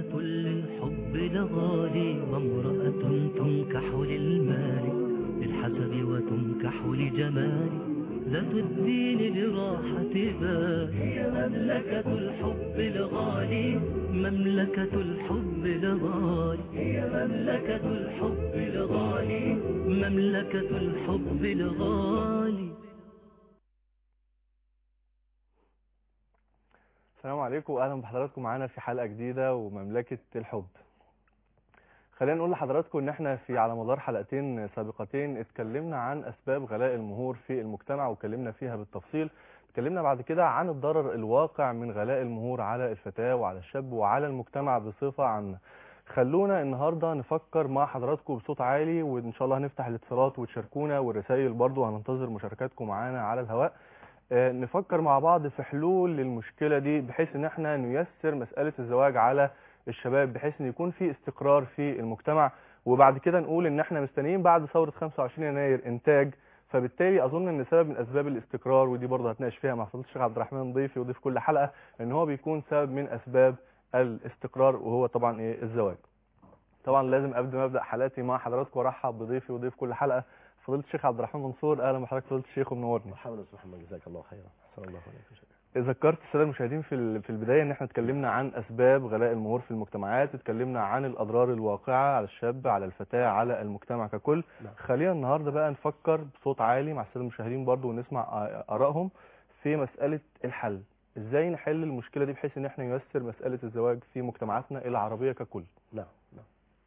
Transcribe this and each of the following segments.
كل الحب لغالي وامرأة تنكح للمال للحسب وتنكح لجمال ذات الدين لراحة بال هي مملكة الحب الغالي مملكة الحب الغالي هي مملكة الحب الغالي مملكة الحب الغالي السلام عليكم واهلا بحضراتكم معانا في حلقه جديده ومملكه الحب خلينا نقول لحضراتكم ان احنا في على مدار حلقتين سابقتين اتكلمنا عن اسباب غلاء المهور في المجتمع واتكلمنا فيها بالتفصيل اتكلمنا بعد كده عن الضرر الواقع من غلاء المهور على الفتاه وعلى الشاب وعلى المجتمع بصفه عامه خلونا النهارده نفكر مع حضراتكم بصوت عالي وان شاء الله هنفتح الاتصالات وتشاركونا والرسائل برضو هننتظر مشاركاتكم معانا على الهواء آه، نفكر مع بعض في حلول للمشكلة دي بحيث ان احنا نيسر مسألة الزواج على الشباب بحيث ان يكون في استقرار في المجتمع وبعد كده نقول ان احنا مستنيين بعد ثورة 25 يناير انتاج فبالتالي اظن ان سبب من اسباب الاستقرار ودي برضه هتناقش فيها مع فضيله الشيخ عبد الرحمن ضيفي وضيف كل حلقه ان هو بيكون سبب من اسباب الاستقرار وهو طبعا ايه الزواج طبعا لازم قبل ما ابدا حلقتي مع حضراتكم ارحب بضيفي وضيف كل حلقه فضيله الشيخ عبد الرحمن منصور اهلا بحضرتك فضيله الشيخ ومنورني مرحبا استاذ محمد جزاك الله خيرا احسن الله عليك ذكرت الساده المشاهدين في ال- في البدايه ان احنا اتكلمنا عن اسباب غلاء المهور في المجتمعات اتكلمنا عن الاضرار الواقعه على الشاب على الفتاه على المجتمع ككل نعم. خلينا النهارده بقى نفكر بصوت عالي مع الساده المشاهدين برضو ونسمع آ- ارائهم في مساله الحل ازاي نحل المشكله دي بحيث ان احنا نيسر مساله الزواج في مجتمعاتنا العربيه ككل نعم نعم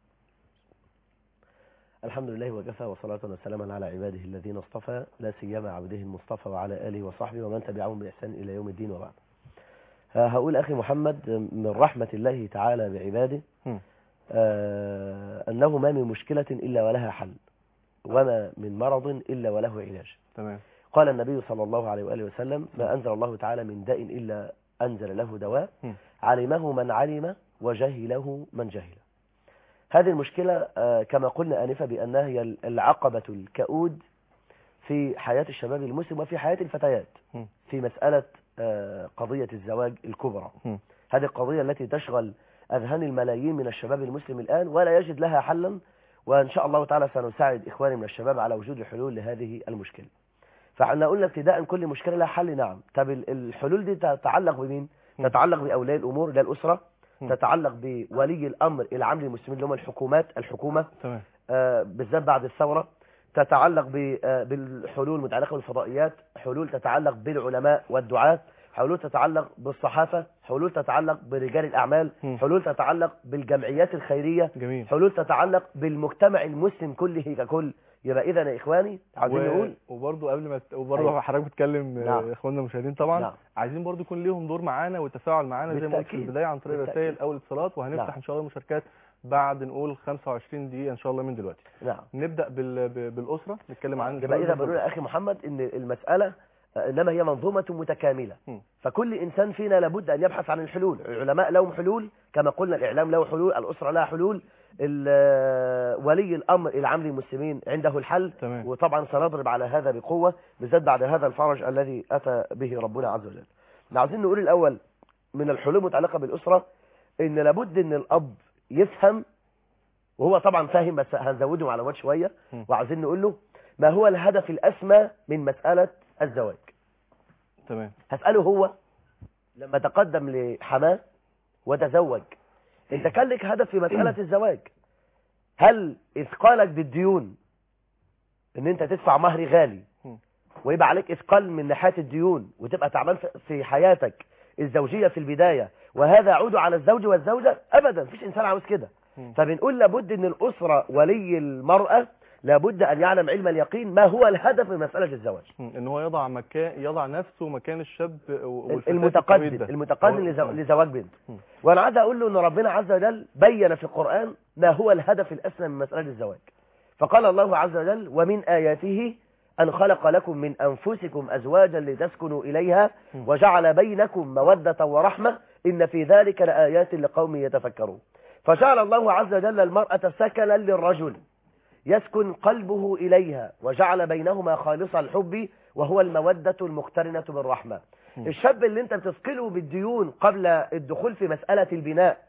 الحمد لله وكفى وصلاة وسلاما على عباده الذين اصطفى لا سيما عبده المصطفى وعلى آله وصحبه ومن تبعهم بإحسان إلى يوم الدين وبعد ها- هقول أخي محمد من رحمة الله تعالى بعباده هم. آه، أنه ما من مشكلة إلا ولها حل وما من مرض إلا وله علاج تمام قال النبي صلى الله عليه وآله وسلم ما أنزل الله تعالى من داء إلا أنزل له دواء هم. علمه من علم وجهله من جهل هذه المشكلة آه، كما قلنا آنفا بأنها هي العقبة الكؤود في حياة الشباب المسلم وفي حياة الفتيات هم. في مسألة آه، قضية الزواج الكبرى هم. هذه القضية التي تشغل أذهان الملايين من الشباب المسلم الآن ولا يجد لها حلا وإن شاء الله تعالى سنساعد إخواني من الشباب على وجود حلول لهذه المشكلة فاحنا قلنا ابتداء كل مشكلة لها حل نعم طب ال- الحلول دي تتعلق بمين؟ هم. تتعلق بأولياء الأمور اللي هي الأسرة هم. تتعلق بولي الأمر العام للمسلمين اللي هم الحكومات الحكومة تمام آه، بالذات بعد الثورة تتعلق ب- آه، بالحلول المتعلقة بالفضائيات حلول تتعلق بالعلماء والدعاة حلول تتعلق بالصحافة حلول تتعلق برجال الأعمال هم. حلول تتعلق بالجمعيات الخيرية جميل حلول تتعلق بالمجتمع المسلم كله ككل يبقى إذا يا إخواني عايزين و- نقول وبرضه قبل ما ت- وبرضه أيوة. حضرتك بتكلم آه، نعم. اخواننا المشاهدين طبعا نعم. عايزين برضه يكون ليهم دور معانا والتفاعل معانا زي ما قلت في بالتأكيد. البدايه عن طريق بالتأكيد. رسائل او الاتصالات وهنفتح نعم. ان شاء الله مشاركات بعد نقول 25 دقيقه ان شاء الله من دلوقتي نعم نبدا بال... ب- بالاسره نتكلم عن يبقى إذا بنقول يا أخي محمد إن المسألة آه، إنما هي منظومة متكاملة هم. فكل إنسان فينا لابد أن يبحث عن الحلول العلماء لهم حلول كما قلنا الإعلام له حلول الأسرة لها حلول ال- آه، ولي الأمر العام للمسلمين عنده الحل تمام وطبعا سنضرب على هذا بقوة بالذات بعد هذا الفرج الذي أتى به ربنا عز وجل احنا عاوزين نقول الأول من الحلول المتعلقة بالأسرة إن لابد إن الأب يفهم وهو طبعا فاهم بس هنزوده معلومات شوية م. وعاوزين نقول له ما هو الهدف الأسمى من مسألة الزواج تمام هسأله هو لما تقدم لحماه وتزوج انت كان لك هدف في مسألة الزواج هل إثقالك بالديون ان انت تدفع مهر غالي م. ويبقى عليك إثقال من ناحية الديون وتبقى تعبان في- في حياتك الزوجية في البداية وهذا يعود على الزوج والزوجة أبدا مفيش إنسان عاوز كده م. فبنقول لابد ان الأسرة ولي المرأة لابد أن يعلم علم اليقين ما هو الهدف من مسألة الزواج م. ان هو يضع مكان يضع نفسه مكان الشاب و- والفتاة في المتقدم التوقيت ده. المتقدم هو- لزو- م. لزواج بنت م. وانا عايز اقول له ان ربنا عز وجل بين في القرآن ما هو الهدف الاسمى من مسألة الزواج فقال الله عز وجل ومن آياته أن خلق لكم من أنفسكم أزواجا لتسكنوا إليها م. وجعل بينكم مودة ورحمة إن في ذلك لآيات لقوم يتفكرون فجعل الله عز وجل المرأة سكنا للرجل يسكن قلبه إليها وجعل بينهما خالص الحب وهو المودة المقترنة بالرحمة م. الشاب اللي انت بتثقله بالديون قبل الدخول في مسألة البناء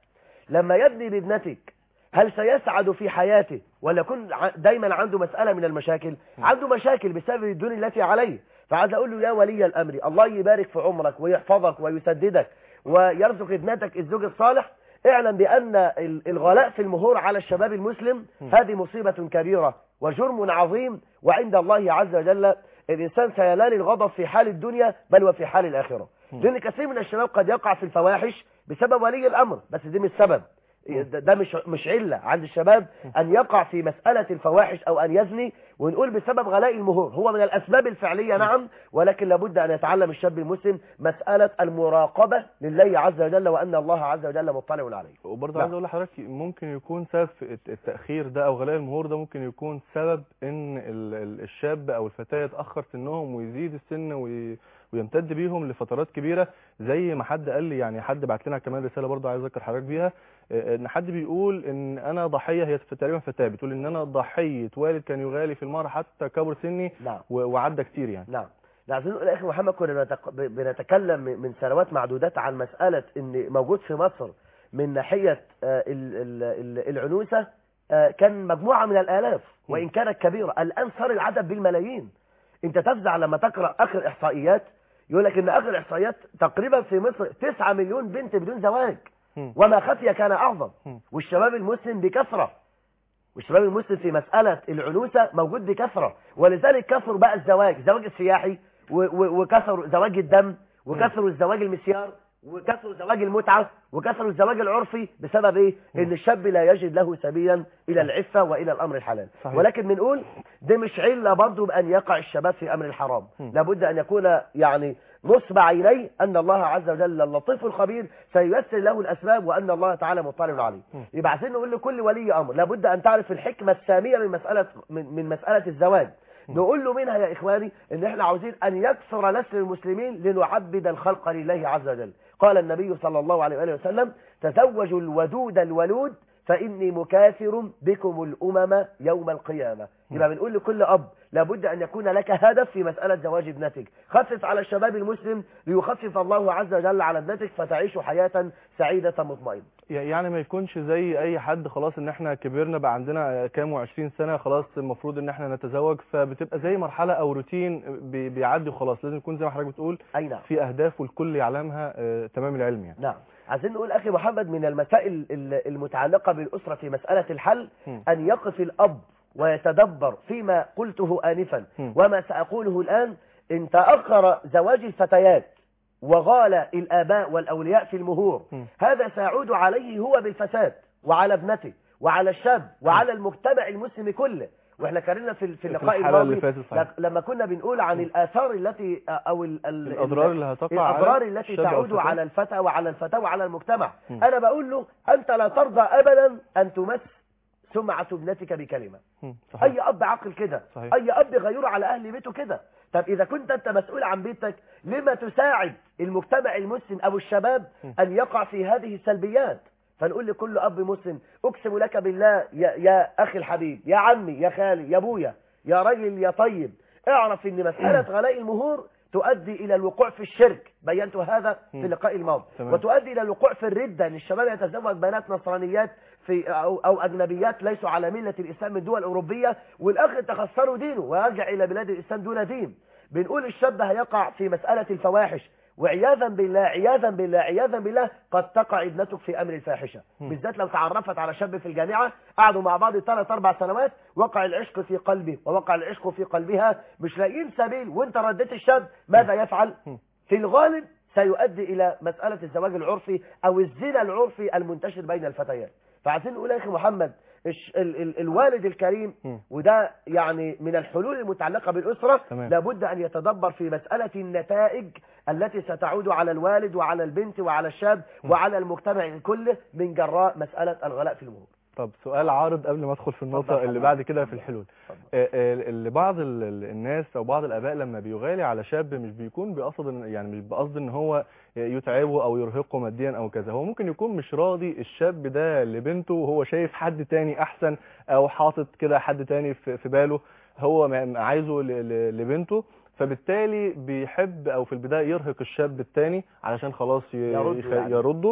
لما يبني بابنتك هل سيسعد في حياته ولا يكون ع- دايما عنده مسألة من المشاكل عنده مشاكل بسبب الدون التي عليه فعايز اقول له يا ولي الامر الله يبارك في عمرك ويحفظك ويسددك ويرزق ابنتك الزوج الصالح اعلم بان ال- الغلاء في المهور على الشباب المسلم هذه مصيبة كبيرة وجرم عظيم وعند الله عز وجل الانسان سينال الغضب في حال الدنيا بل وفي حال الاخره لان كثير من الشباب قد يقع في الفواحش بسبب ولي الامر بس دي مش سبب ده ده مش مش عله عند الشباب ان يقع في مساله الفواحش او ان يزني ونقول بسبب غلاء المهور هو من الاسباب الفعليه نعم ولكن لابد ان يتعلم الشاب المسلم مساله المراقبه لله عز وجل وان الله عز وجل مطلع عليه وبرضه نعم. عايز اقول لحضرتك ممكن يكون سبب في الت- التاخير ده او غلاء المهور ده ممكن يكون سبب ان ال- ال- الشاب او الفتاه يتاخر سنهم ويزيد السن وي- ويمتد بيهم لفترات كبيره زي ما حد قال لي يعني حد بعت لنا كمان رساله برضه عايز اذكر حضرتك بيها آه، ان حد بيقول ان انا ضحيه هي تقريبا فتاه بتقول ان انا ضحيه والد كان يغالي في المهر حتى كبر سني نعم و- وعدى كتير يعني نعم عايزين نقول يا اخي محمد كنا بنتق- ب- بنتكلم من من سنوات معدودات عن مسألة ان موجود في مصر من ناحية آه، ال- ال- ال- العنوسة آه، كان مجموعة من الآلاف وإن كانت كبيرة الآن صار العدد بالملايين انت تفزع لما تقرأ آخر إحصائيات يقول لك ان آخر إحصائيات تقريبا في مصر 9 مليون بنت بدون زواج مم. وما خفي كان أعظم مم. والشباب المسلم بكثرة والشباب المسلم في مسألة العنوسة موجود بكثرة ولذلك كثر بقى الزواج زواج السياحي و- و- وكثر زواج الدم وكثر الزواج المسيار وكثر زواج المتعة وكثر الزواج العرفي بسبب ايه ان الشاب لا يجد له سبيلا الى العفة والى الامر الحلال صحيح. ولكن بنقول ده مش علة برضه بان يقع الشباب في امر الحرام مم. لابد ان يكون يعني نصب عينيه ان الله عز وجل اللطيف الخبير سييسر له الاسباب وان الله تعالى مطلع عليه مم. يبقى عايزين نقول لكل ولي امر لابد ان تعرف الحكمه الساميه من مساله من, من مساله الزواج نقول له منها يا اخواني ان احنا عاوزين ان يكثر نسل المسلمين لنعبد الخلق لله عز وجل قال النبي صلى الله عليه واله وسلم تزوجوا الودود الولود فاني مكاثر بكم الامم يوم القيامه يبقى بنقول لكل اب لابد ان يكون لك هدف في مساله زواج ابنتك خفف على الشباب المسلم ليخفف الله عز وجل على ابنتك فتعيش حياه سعيده مطمئنه يعني ما يكونش زي اي حد خلاص ان احنا كبرنا بقى عندنا كام وعشرين سنة خلاص المفروض ان احنا نتزوج فبتبقى زي مرحلة او روتين بي- بيعدي وخلاص لازم يكون زي ما حضرتك بتقول اي نعم في اهداف والكل يعلمها آه، تمام العلم يعني نعم عايزين نقول أخي محمد من المسائل ال- المتعلقة بالأسرة في مسألة الحل مم. أن يقف الأب ويتدبر فيما قلته آنفا مم. وما سأقوله الآن إن تأخر زواج الفتيات وغال الآباء والأولياء في المهور مم. هذا سيعود عليه هو بالفساد وعلى ابنته وعلى الشاب وعلى المجتمع المسلم كله واحنا كررنا في في اللقاء الحلقة اللي الماضي فاتت صحيح. لما كنا بنقول عن الآثار التي أو ال- ال- الاضرار اللي هتقع على الأضرار التي الشاب أو تعود الفتاة. على الفتى وعلى الفتاة وعلى المجتمع مم. أنا بقول له أنت لا ترضى أبدا أن تمس سمعة ابنتك بكلمة مم، صحيح أي أب عاقل كده صحيح. أي أب غيور على أهل بيته كده طب إذا كنت أنت مسؤول عن بيتك لما تساعد المجتمع المسلم أو الشباب مم. أن يقع في هذه السلبيات فنقول لكل أب مسلم أقسم لك بالله يا, يا أخي الحبيب يا عمي يا خالي يا أبويا يا رجل يا طيب اعرف ان مسألة غلاء المهور تؤدي الى الوقوع في الشرك بينت هذا في مم. اللقاء الماضي تمام. وتؤدي الى الوقوع في الردة ان الشباب يتزوج بنات نصرانيات في او, أو اجنبيات ليسوا على ملة الاسلام من دول اوروبية والاخر تخسروا دينه ويرجع الى بلاد الاسلام دون دين بنقول الشاب هيقع في مسألة الفواحش وعياذا بالله عياذا بالله عياذا بالله قد تقع ابنتك في امر الفاحشه مم. بالذات لو تعرفت على شاب في الجامعه قعدوا مع بعض ثلاث اربع سنوات وقع العشق في قلبه ووقع العشق في قلبها مش لاقيين سبيل وانت رديت الشاب ماذا يفعل مم. في الغالب سيؤدي الى مساله الزواج العرفي او الزنا العرفي المنتشر بين الفتيات فعايزين نقول يا اخي محمد الش- ال ال الوالد الكريم مم. وده يعني من الحلول المتعلقة بالأسرة تمام. لابد أن يتدبر في مسألة النتائج التي ستعود على الوالد وعلى البنت وعلى الشاب م. وعلى المجتمع كله من جراء مسألة الغلاء في المهور طب سؤال عارض قبل ما ادخل في النقطة اتفضل اللي حضرتك. بعد كده في الحلول اتفضل. آه، آه، اللي بعض ال- ال- الناس او بعض الاباء لما بيغالي على شاب مش بيكون بيقصد إن- يعني مش بقصد ان هو يتعبه او يرهقه ماديا او كذا هو ممكن يكون مش راضي الشاب ده لبنته وهو شايف حد تاني احسن او حاطط كده حد تاني في في باله هو م- عايزه ل- ل- لبنته فبالتالي بيحب او في البدايه يرهق الشاب التاني علشان خلاص ي- يرده يخ- يعني. يرده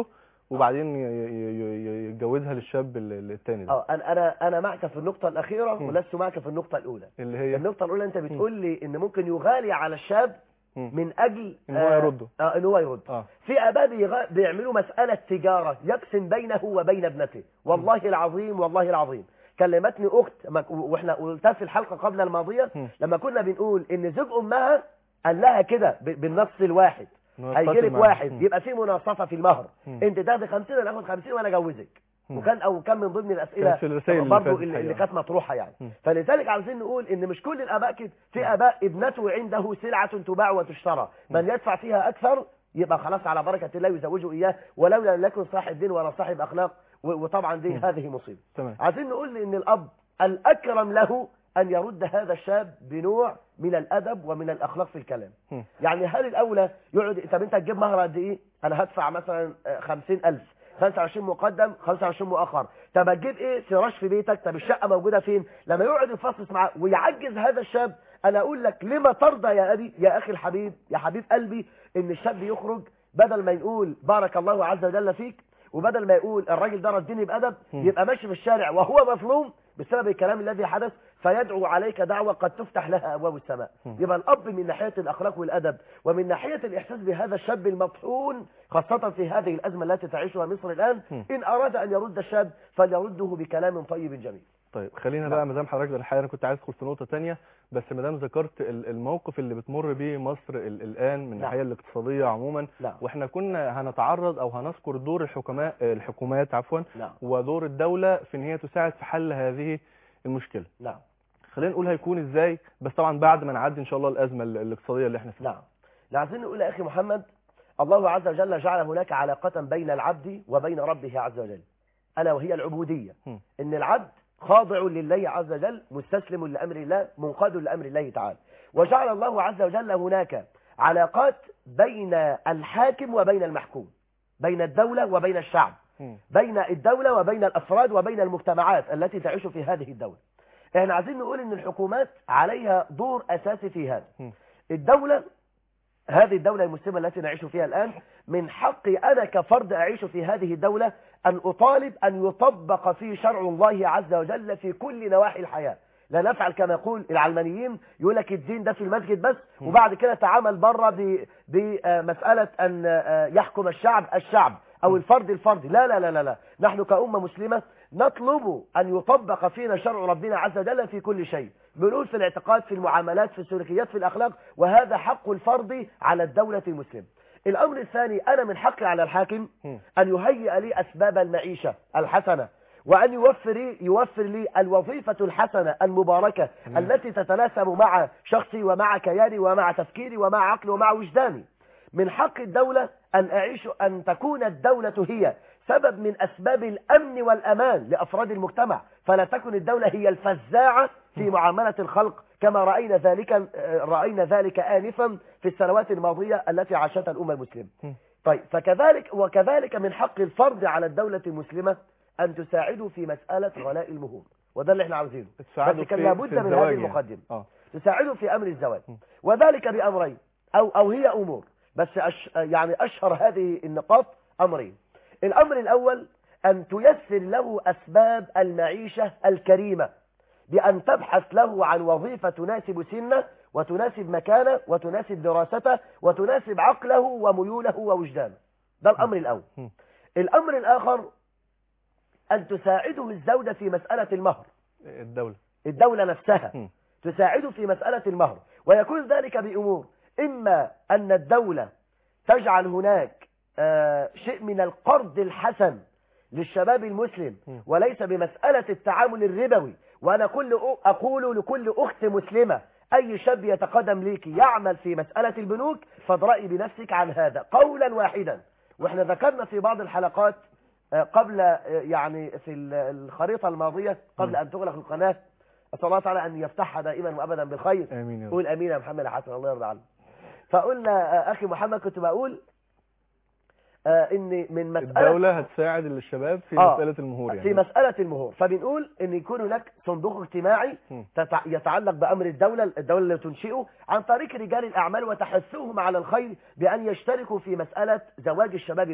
وبعدين ي- ي- ي- يتجوزها للشاب ال- ال- التاني ده اه انا انا انا معك في النقطه الاخيره مم. ولست معك في النقطه الاولى اللي هي النقطه الاولى انت بتقول لي ان ممكن يغالي على الشاب مم. من اجل إن هو آه، يرده. اه ان هو يرد اه في اباء بيغ- بيعملوا مساله تجاره يقسم بينه وبين ابنته والله العظيم والله العظيم كلمتني اخت ما- واحنا قلتها في الحلقه قبل الماضيه مم. لما كنا بنقول ان زوج امها قال لها كده ب- بالنص الواحد إن هو هيجي يتقاسم لك معاه. واحد مم. يبقى في مناصفه في المهر مم. انت تاخدي 50 انا اخد 50 وانا اجوزك مم. وكان او كان من ضمن الاسئله كانت في الرسائل اللي برضه فاتت اللي, اللي الحقيقة. كانت مطروحه يعني مم. فلذلك عاوزين نقول ان مش كل الاباء كده في اباء ابنته عنده سلعه تباع وتشترى من يدفع فيها اكثر يبقى خلاص على بركه الله يزوجه اياه ولولا لم يكن صاحب دين ولا صاحب اخلاق و- وطبعا دي مم. هذه مصيبه تمام عايزين نقول ان الاب الاكرم له ان يرد هذا الشاب بنوع من الادب ومن الاخلاق في الكلام مم. يعني هل الاولى يقعد طب انت تجيب مهر قد ايه انا هدفع مثلا آه، 50000 25 مقدم 25 مؤخر طب هتجيب ايه فراش في بيتك طب الشقه موجوده فين لما يقعد يفصص معاه ويعجز هذا الشاب انا اقول لك لما ترضى يا ابي يا اخي الحبيب يا حبيب قلبي ان الشاب يخرج بدل ما يقول بارك الله عز وجل فيك وبدل ما يقول الراجل ده ردني بادب مم. يبقى ماشي في الشارع وهو مظلوم بسبب الكلام الذي حدث فيدعو عليك دعوة قد تفتح لها أبواب السماء مم. يبقى الأب من ناحية الأخلاق والأدب ومن ناحية الإحساس بهذا الشاب المطحون خاصة في هذه الأزمة التي تعيشها مصر الآن مم. إن أراد أن يرد الشاب فليرده بكلام طيب جميل طيب خلينا نعم. بقى مدام حضرتك ده الحقيقه انا كنت عايز ادخل في نقطه تانية بس مدام ذكرت ال- الموقف اللي بتمر بيه مصر ال- الان من الناحيه الاقتصاديه عموما نعم واحنا كنا هنتعرض او هنذكر دور الحكماء الحكومات عفوا نعم ودور الدوله في ان هي تساعد في حل هذه المشكله نعم خلينا نقول هيكون ازاي بس طبعا بعد ما نعدي ان شاء الله الازمه ال- الاقتصاديه اللي احنا فيها نعم لا عايزين نقول يا أخي محمد الله عز وجل جعل هناك علاقة بين العبد وبين ربه عز وجل ألا وهي العبودية م. إن العبد خاضع لله عز وجل مستسلم لأمر الله منقاد لأمر الله تعالى وجعل الله عز وجل هناك علاقات بين الحاكم وبين المحكوم بين الدولة وبين الشعب مم. بين الدولة وبين الأفراد وبين المجتمعات التي تعيش في هذه الدولة احنا عايزين نقول ان الحكومات عليها دور اساسي في هذا م. الدولة هذه الدولة المسلمة التي نعيش فيها الآن من حقي أنا كفرد أعيش في هذه الدولة أن أطالب أن يطبق في شرع الله عز وجل في كل نواحي الحياة لا نفعل كما يقول العلمانيين يقول لك الدين ده في المسجد بس وبعد كده تعامل بره ب- بمسألة أن آه، يحكم الشعب الشعب أو الفرد الفرد لا لا لا لا لا نحن كأمة مسلمة نطلب أن يطبق فينا شرع ربنا عز وجل في كل شيء بنقول في الاعتقاد في المعاملات في السلوكيات في الأخلاق وهذا حق الفرد على الدولة المسلمة الأمر الثاني أنا من حقي على الحاكم مم. أن يهيئ لي أسباب المعيشة الحسنة وأن يوفر لي, يوفر لي الوظيفة الحسنة المباركة مم. التي تتناسب مع شخصي ومع كياني ومع تفكيري ومع عقلي ومع وجداني من حق الدولة أن أعيش أن تكون الدولة هي سبب من أسباب الأمن والأمان لأفراد المجتمع فلا تكن الدولة هي الفزاعة في معاملة الخلق كما رأينا ذلك آه، رأينا ذلك آنفا في السنوات الماضية التي عاشتها الأمة المسلمة مم. طيب فكذلك وكذلك من حق الفرد على الدولة المسلمة أن تساعده في مسألة غلاء المهور وده اللي احنا عاوزينه تساعده بس كان في- لابد في من هذه الزواج يعني. المقدمة اه تساعده في أمر الزواج م. وذلك بأمرين أو, أو هي أمور بس أش يعني أشهر هذه النقاط أمرين الأمر الأول أن تيسر له أسباب المعيشة الكريمة بأن تبحث له عن وظيفة تناسب سنه وتناسب مكانه وتناسب دراسته وتناسب عقله وميوله ووجدانه ده الأمر الأول م. الأمر الآخر أن تساعده الزوجة في مسألة المهر الدوله الدولة نفسها مم. تساعده في مسألة المهر ويكون ذلك بأمور إما أن الدولة تجعل هناك آه، شيء من القرض الحسن للشباب المسلم مم. وليس بمسألة التعامل الربوي وأنا كل أ- أقول لكل أخت مسلمة أي شاب يتقدم ليك يعمل في مسألة البنوك فادرأي بنفسك عن هذا قولا واحدا وإحنا ذكرنا في بعض الحلقات آه، قبل آه، يعني في ال- الخريطة الماضية قبل مم. أن تغلق القناة أسأل الله تعالى أن يفتحها دائما وأبدا بالخير امين يا رب قول امين يا محمد يا حسن الله يرضى عنك فقلنا آه، اخي محمد كنت بقول آه، ان من مساله الدوله هتساعد الشباب في آه. مساله المهور يعني في مساله المهور فبنقول ان يكون هناك صندوق اجتماعي مم. تتع- يتعلق بامر الدوله الدوله اللي تنشئه عن طريق رجال الاعمال وتحثهم على الخير بان يشتركوا في مساله زواج الشباب المسلم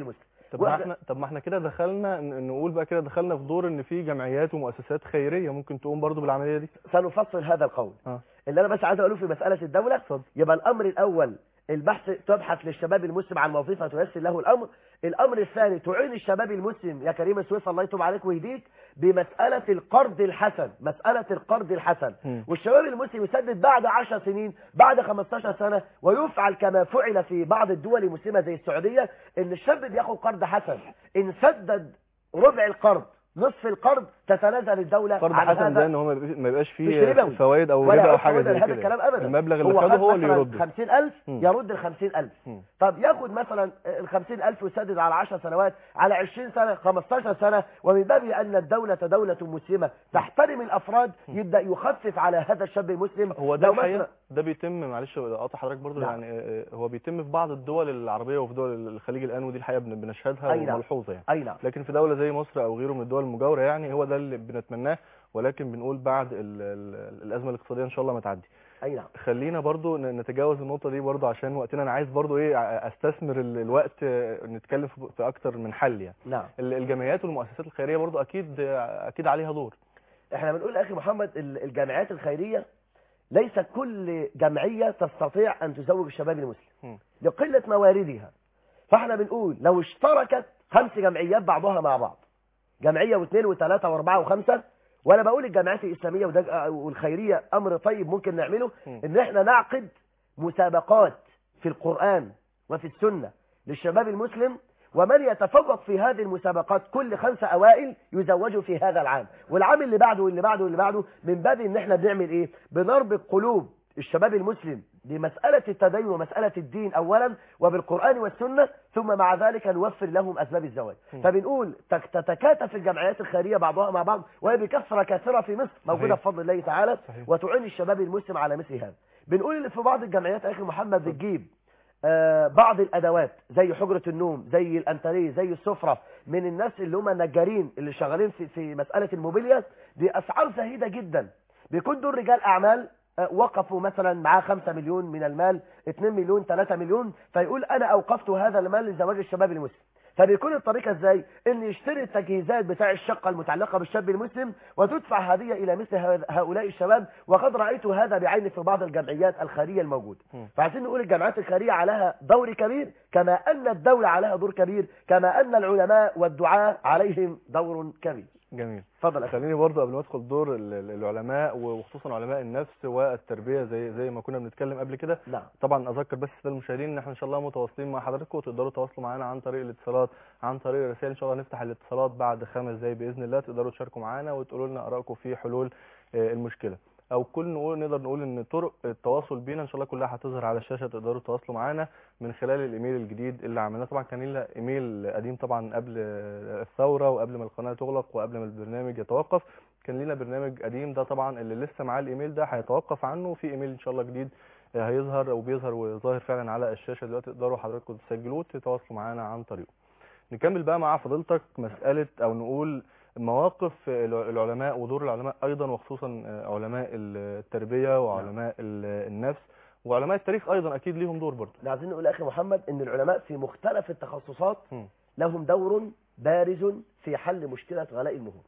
طب ما واحد- احنا طب ما احنا كده دخلنا ن- نقول بقى كده دخلنا في دور ان في جمعيات ومؤسسات خيريه ممكن تقوم برضو بالعمليه دي سنفصل هذا القول اه اللي انا بس عايز اقوله في مساله الدوله اتفضل يبقى الامر الاول البحث تبحث للشباب المسلم عن وظيفه تيسر له الامر الامر الثاني تعين الشباب المسلم يا كريم السويس الله يتوب عليك ويهديك بمساله القرض الحسن مساله القرض الحسن مم. والشباب المسلم يسدد بعد 10 سنين بعد 15 سنه ويفعل كما فعل في بعض الدول المسلمه زي السعوديه ان الشاب بياخد قرض حسن ان سدد ربع القرض نصف القرض تتنازل الدوله فرض عن حسن هذا ده ان هو ما يبقاش- ما يبقاش مش فيه ربوي. فوائد او ولا ربا او عذر حاجه ولا زي هذا كده الكلام ابدا المبلغ اللي هو خده هو خد اللي مثلا يرده 50000 مم. يرد ال 50000 مم. طب ياخد مثلا ال 50000 ويسدد على 10 سنوات على 20 سنه 15 سنه ومن باب ان الدوله دوله مسلمه تحترم الافراد يبدا يخفف على هذا الشاب المسلم هو ده لو الحقيقه مثلا ده بيتم معلش اقطع حضرتك برضو نعم. يعني آه، هو بيتم في بعض الدول العربيه وفي دول الخليج الان ودي الحقيقه بن- بنشهدها أي نعم. وملحوظه يعني اي نعم لكن في دوله زي مصر او غيره من الدول المجاوره يعني هو ده اللي بنتمناه ولكن بنقول بعد ال ال الازمه الاقتصاديه ان شاء الله ما تعدي اي نعم خلينا برضو ن- نتجاوز النقطه دي برضو عشان وقتنا انا عايز برضو ايه ع- استثمر ال- الوقت آه، نتكلم في في اكتر من حل يعني نعم ال- الجمعيات والمؤسسات الخيريه برضو اكيد آه، اكيد عليها دور احنا بنقول يا اخي محمد ال- الجامعات الخيريه ليس كل جمعيه تستطيع ان تزوج الشباب المسلم مم. لقله مواردها فاحنا بنقول لو اشتركت خمس جمعيات بعضها مع بعض جمعيه واثنين وثلاثه واربعه وخمسه وانا بقول الجمعيات الاسلاميه وده والخيريه امر طيب ممكن نعمله مم. ان احنا نعقد مسابقات في القران وفي السنه للشباب المسلم ومن يتفوق في هذه المسابقات كل خمسة أوائل يزوجوا في هذا العام والعام اللي بعده واللي بعده واللي بعده من باب ان احنا بنعمل ايه بنربط قلوب الشباب المسلم بمسألة التدين ومسألة الدين أولا وبالقرآن والسنة ثم مع ذلك نوفر لهم أسباب الزواج م. فبنقول تك- تتكاتف الجمعيات الخيرية بعضها مع بعض وهي بكثرة كثيرة في مصر موجودة صحيح. بفضل الله تعالى صحيح. وتعين الشباب المسلم على مثل هذا بنقول ان في بعض الجمعيات يا اخي محمد بتجيب آه، بعض الادوات زي حجره النوم زي الانتريه زي السفره من الناس اللي هم النجارين اللي شغالين في في مساله الموبيليا باسعار زهيده جدا بيكون دول رجال اعمال آه، وقفوا مثلا معاه 5 مليون من المال 2 مليون 3 مليون فيقول انا اوقفت هذا المال لزواج الشباب المسلم فبيكون الطريقة ازاي ان يشتري التجهيزات بتاع الشقة المتعلقة بالشاب المسلم وتدفع هدية الى مثل هذا- هؤلاء الشباب وقد رأيت هذا بعيني في بعض الجمعيات الخيرية الموجودة مم. فعايزين نقول الجامعات الخيرية عليها دور كبير كما ان الدولة عليها دور كبير كما ان العلماء والدعاء عليهم دور كبير جميل اتفضل يا أخي. خليني برضه قبل ما ادخل دور ال- ال- العلماء وخصوصا علماء النفس والتربيه زي زي ما كنا بنتكلم قبل كده نعم طبعا اذكر بس الساده المشاهدين ان احنا ان شاء الله متواصلين مع حضراتكم وتقدروا تتواصلوا معانا عن طريق الاتصالات عن طريق الرسائل ان شاء الله نفتح الاتصالات بعد خمس دقايق باذن الله تقدروا تشاركوا معانا وتقولوا لنا ارائكم في حلول آه، المشكله او كل نقول نقدر نقول ان طرق التواصل بينا ان شاء الله كلها هتظهر على الشاشه تقدروا تتواصلوا معانا من خلال الايميل الجديد اللي عملناه طبعا كان لنا ايميل قديم طبعا قبل الثوره وقبل ما القناه تغلق وقبل ما البرنامج يتوقف كان لنا برنامج قديم ده طبعا اللي لسه معاه الايميل ده هيتوقف عنه في ايميل ان شاء الله جديد آه، هيظهر او بيظهر وظاهر فعلا على الشاشه دلوقتي تقدروا حضراتكم تسجلوه وتتواصلوا معانا عن طريقه نكمل بقى مع فضيلتك مساله او نقول مواقف الع- العلماء ودور العلماء ايضا وخصوصا آه، علماء التربيه وعلماء ال- النفس وعلماء التاريخ ايضا اكيد ليهم دور برضه عايزين نقول يا اخي محمد ان العلماء في مختلف التخصصات مم. لهم دور بارز في حل مشكلة غلاء المهور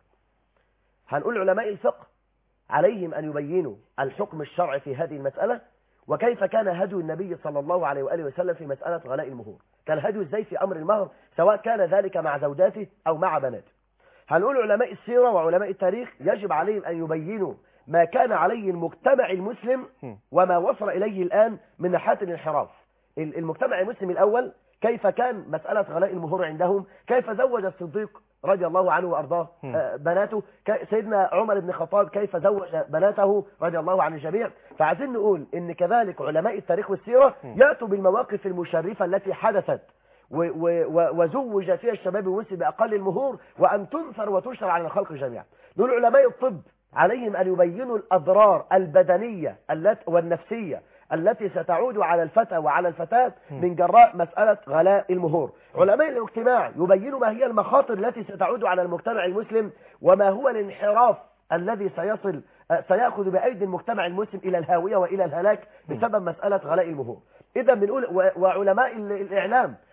هنقول علماء الفقه عليهم أن يبينوا الحكم الشرعي في هذه المسألة وكيف كان هدي النبي صلى الله عليه وآله وسلم في مسألة غلاء المهور كان هدي ازاي في أمر المهر سواء كان ذلك مع زوجاته أو مع بناته هنقول علماء السيرة وعلماء التاريخ يجب عليهم أن يبينوا ما كان عليه المجتمع المسلم مم. وما وصل إليه الآن من ناحية الانحراف ال- المجتمع المسلم الأول كيف كان مسألة غلاء المهور عندهم كيف زوج الصديق رضي الله عنه وأرضاه مم. آه، بناته ك- سيدنا عمر بن الخطاب كيف زوج بناته رضي الله عن الجميع فعايزين نقول ان كذلك علماء التاريخ والسيرة مم. يأتوا بالمواقف المشرفة التي حدثت و- و- و- وزوج فيها الشباب المسلم بأقل المهور وأن تنثر وتشر على الخلق جميعا دول علماء الطب عليهم أن يبينوا الأضرار البدنية التي والنفسية التي ستعود على الفتى وعلى الفتاة من جراء مسألة غلاء المهور علماء الاجتماع يبينوا ما هي المخاطر التي ستعود على المجتمع المسلم وما هو الانحراف الذي سيصل آه، سيأخذ بأيدي المجتمع المسلم إلى الهاوية وإلى الهلاك بسبب مسألة غلاء المهور إذا بنقول و- وعلماء ال- الإعلام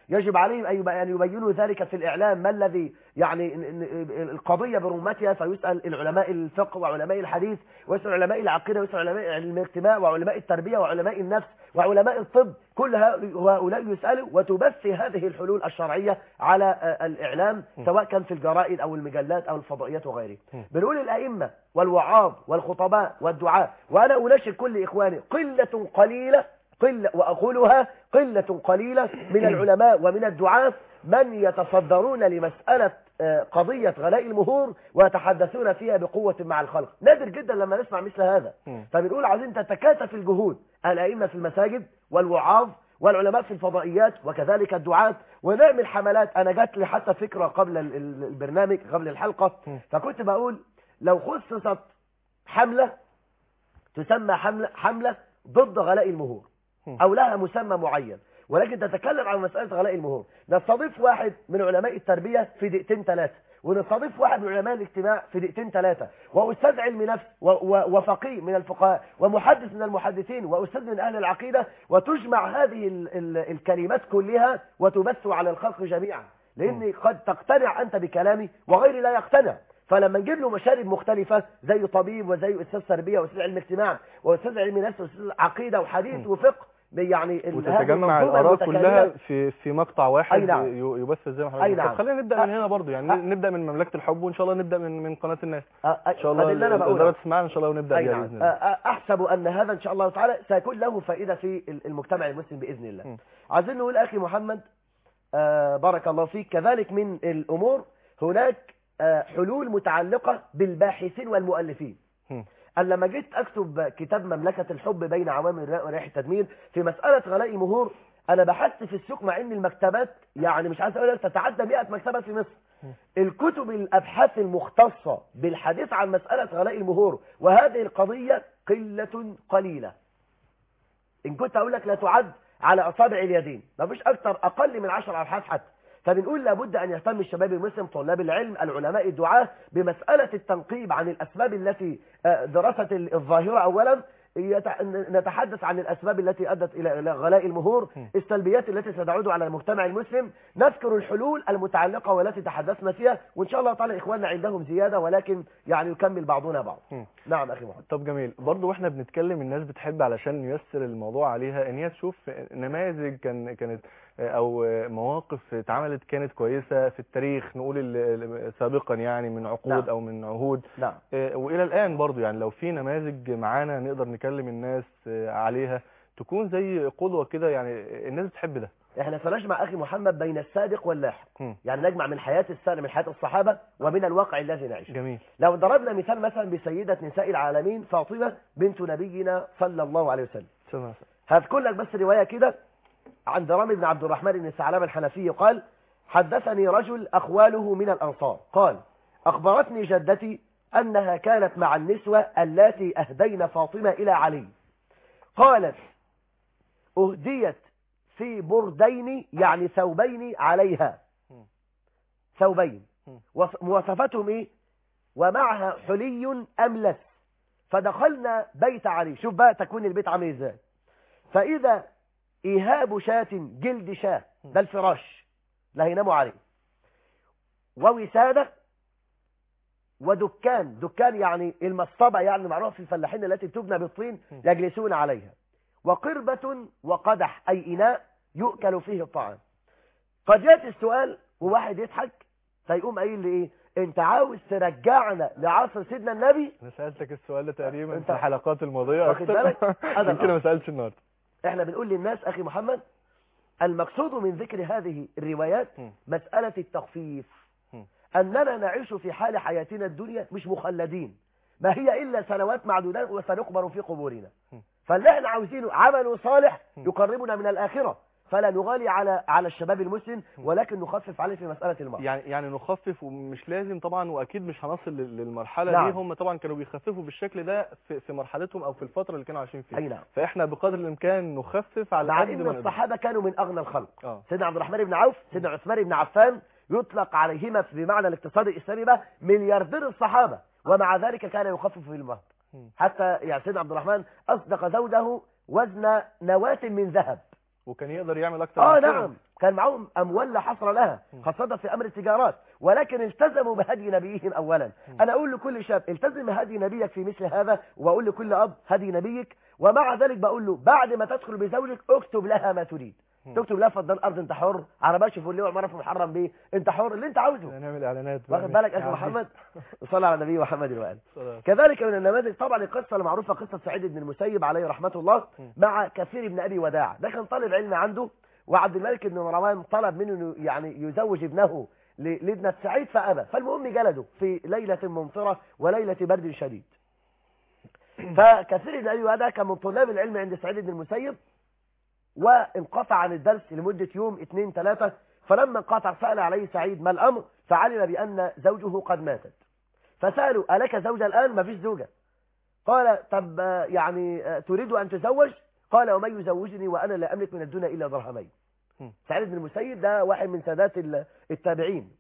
يجب عليهم أن يب- أن يبينوا ذلك في الإعلام ما الذي يعني ن- ن- القضية برمتها فيسأل العلماء الفقه وعلماء الحديث ويسأل علماء العقيدة ويسأل علماء علم الاجتماع وعلماء التربية وعلماء النفس وعلماء الطب كل هؤلاء يسألوا وتبث هذه الحلول الشرعية على آه، الإعلام سواء كان في الجرائد أو المجلات أو الفضائيات وغيره بنقول الأئمة والوعاظ والخطباء والدعاء وأنا أناشد كل إخواني قلة قليلة قلة وأقولها قلة قليلة من العلماء ومن الدعاة من يتصدرون لمسألة آه، قضية غلاء المهور ويتحدثون فيها بقوة مع الخلق نادر جدا لما نسمع مثل هذا مم. فبنقول عايزين تتكاتف الجهود الأئمة في المساجد والوعاظ والعلماء في الفضائيات وكذلك الدعاة ونعمل حملات أنا جات لي حتى فكرة قبل ال- ال- البرنامج قبل الحلقة مم. فكنت بقول لو خصصت حملة تسمى حملة, حملة ضد غلاء المهور مم. أو لها مسمى معين ولكن تتكلم عن مسألة غلاء المهور نستضيف واحد من علماء التربية في دقيقتين ثلاثة ونستضيف واحد من علماء الاجتماع في دقيقتين ثلاثة وأستاذ علم نفس و- و- وفقيه من الفقهاء ومحدث من المحدثين وأستاذ من أهل العقيدة وتجمع هذه ال ال الكلمات كلها وتبث على الخلق جميعا لأن قد تقتنع أنت بكلامي وغيري لا يقتنع فلما نجيب له مشارب مختلفة زي طبيب وزي أستاذ تربية وأستاذ علم اجتماع وأستاذ علم نفس وأستاذ عقيدة وحديث وفقه يعني ال- هذه وتتجمع المنظومة الآراء المتكاملة كلها في في مقطع واحد أي نعم. ي- يبث زي ما حضرتك أي قلت. نعم. طب خلينا نبدأ من أ- هنا برضو يعني أ- نبدأ من مملكة الحب وإن شاء الله نبدأ من من قناة الناس أ- أ- إن شاء الله هذا اللي أنا الإدارة بقوله تسمعنا إن شاء الله ونبدأ أي بيها نعم بإذن الله أ- أ- أحسب أن هذا إن شاء الله تعالى سيكون له فائدة في ال- المجتمع المسلم بإذن الله م. عايزين نقول أخي محمد آه، بارك الله فيك كذلك من الأمور هناك آه، حلول متعلقة بالباحثين والمؤلفين م. أنا لما جيت أكتب كتاب مملكة الحب بين عوامل الرياء ورياح التدمير في مسألة غلاء مهور أنا بحثت في السوق مع إن المكتبات يعني مش عايز أقول لك تتعدى 100 مكتبة في مصر الكتب الأبحاث المختصة بالحديث عن مسألة غلاء المهور وهذه القضية قلة قليلة إن كنت أقول لك لا تعد على أصابع اليدين ما فيش أكثر أقل من 10 أبحاث حتى فبنقول لابد أن يهتم الشباب المسلم طلاب العلم العلماء الدعاة بمسألة التنقيب عن الأسباب التي آه، دراسة الظاهرة أولا يت- نتحدث عن الأسباب التي أدت إلى إلى غلاء المهور السلبيات التي ستعود على المجتمع المسلم نذكر الحلول المتعلقة والتي تحدثنا فيها وإن شاء الله تعالى إخواننا عندهم زيادة ولكن يعني يكمل بعضنا بعض م. نعم أخي محمد طب جميل برضو واحنا بنتكلم الناس بتحب علشان نيسر الموضوع عليها ان هي تشوف نماذج كان كانت او مواقف اتعملت كانت كويسة في التاريخ نقول ال- ال- سابقا يعني من عقود نعم. او من عهود نعم آه، والى الان برضو يعني لو في نماذج معانا نقدر نكلم الناس آه، عليها تكون زي قدوة كده يعني الناس بتحب ده احنا سنجمع أخي محمد بين السابق واللاحق مم. يعني نجمع من حياة السابق من حياة الصحابة ومن الواقع الذي نعيشه جميل لو ضربنا مثال مثلا بسيدة نساء العالمين فاطمة بنت نبينا صلى الله عليه وسلم سلام. هذكر لك بس رواية كده عن درام بن عبد الرحمن بن ثعلبة الحنفي قال حدثني رجل أخواله من الأنصار قال أخبرتني جدتي أنها كانت مع النسوة اللاتي أهدين فاطمة إلى علي قالت أهديت في بردين يعني ثوبين عليها ثوبين وص- مواصفاتهم إيه ومعها حلي أملس فدخلنا بيت علي شوف بقى تكوين البيت عامل ازاي فإذا إيهاب شاة جلد شاة ده الفراش لا هيناموا عليه ووسادة ودكان دكان يعني المصطبة يعني معروف في الفلاحين التي تبنى بالطين يجلسون عليها وقربة وقدح أي إناء يؤكل فيه الطعام قد يأتي السؤال وواحد يضحك فيقوم قايل لي إيه أنت عاوز ترجعنا لعصر سيدنا النبي انا سألتك السؤال ده تقريبا أنت في الحلقات الماضية واخد أكتر. بالك؟ هذا عشان كده ما الأمر. سألتش النهارده احنا بنقول للناس اخي محمد المقصود من ذكر هذه الروايات م. مسألة التخفيف م. أننا نعيش في حال حياتنا الدنيا مش مخلدين ما هي إلا سنوات معدودات وسنقبر في قبورنا م. فاللي احنا عاوزينه عمل صالح م. يقربنا من الآخرة فلا نغالي على على الشباب المسلم ولكن نخفف عليه في مسألة المرض يعني يعني نخفف ومش لازم طبعا واكيد مش هنصل لل- للمرحله نعم. دي هم طبعا كانوا بيخففوا بالشكل ده في, في مرحلتهم او في الفتره اللي كانوا عايشين أي فيها نعم فاحنا بقدر الامكان نخفف على مع قد ان ما نقدر الصحابة كانوا من أغنى الخلق اه سيدنا عبد الرحمن بن عوف سيدنا عثمان بن عفان يطلق عليهما بمعنى الاقتصاد الإسلامي بقى ملياردير الصحابة ومع ذلك كان يخفف في المهر مم. حتى يعني سيدنا عبد الرحمن أصدق زوجه وزن نواة من ذهب وكان يقدر يعمل اكتر اه من كده. نعم كان معهم اموال لا حصر لها م. خاصة في امر التجارات ولكن التزموا بهدي نبيهم اولا م. انا اقول لكل شاب التزم بهدي نبيك في مثل هذا واقول لكل اب هدي نبيك ومع ذلك بقول له بعد ما تدخل بزوجك اكتب لها ما تريد م. تكتب لها فضل ارض انت حر عربيه شوفوا وعماره في محرم بيه انت حر اللي انت عاوزه نعمل اعلانات واخد بالك يا أخي محمد وصلى على النبي محمد وآله محمد كذلك من النماذج طبعا القصة المعروفة قصة سعيد بن المسيب عليه رحمة الله م. مع كثير بن أبي وداع ده كان طالب علم عنده وعبد الملك بن مروان طلب منه انه يعني يزوج ابنه ل- لابنة سعيد فأبى فالمهم جلده في ليلة ممطرة وليلة برد شديد فكثير بن أبي وداع كان من طلاب العلم عند سعيد بن المسيب وانقطع عن الدرس لمدة يوم اثنين ثلاثة فلما انقطع سأل عليه سعيد ما الأمر فعلم بأن زوجه قد ماتت فسألوا ألك زوجة الآن ما فيش زوجة قال طب آه، يعني آه، تريد أن تزوج قال ومن يزوجني وأنا لا أملك من الدنيا إلا درهمين م. سعيد بن المسيب ده واحد من سادات ال- التابعين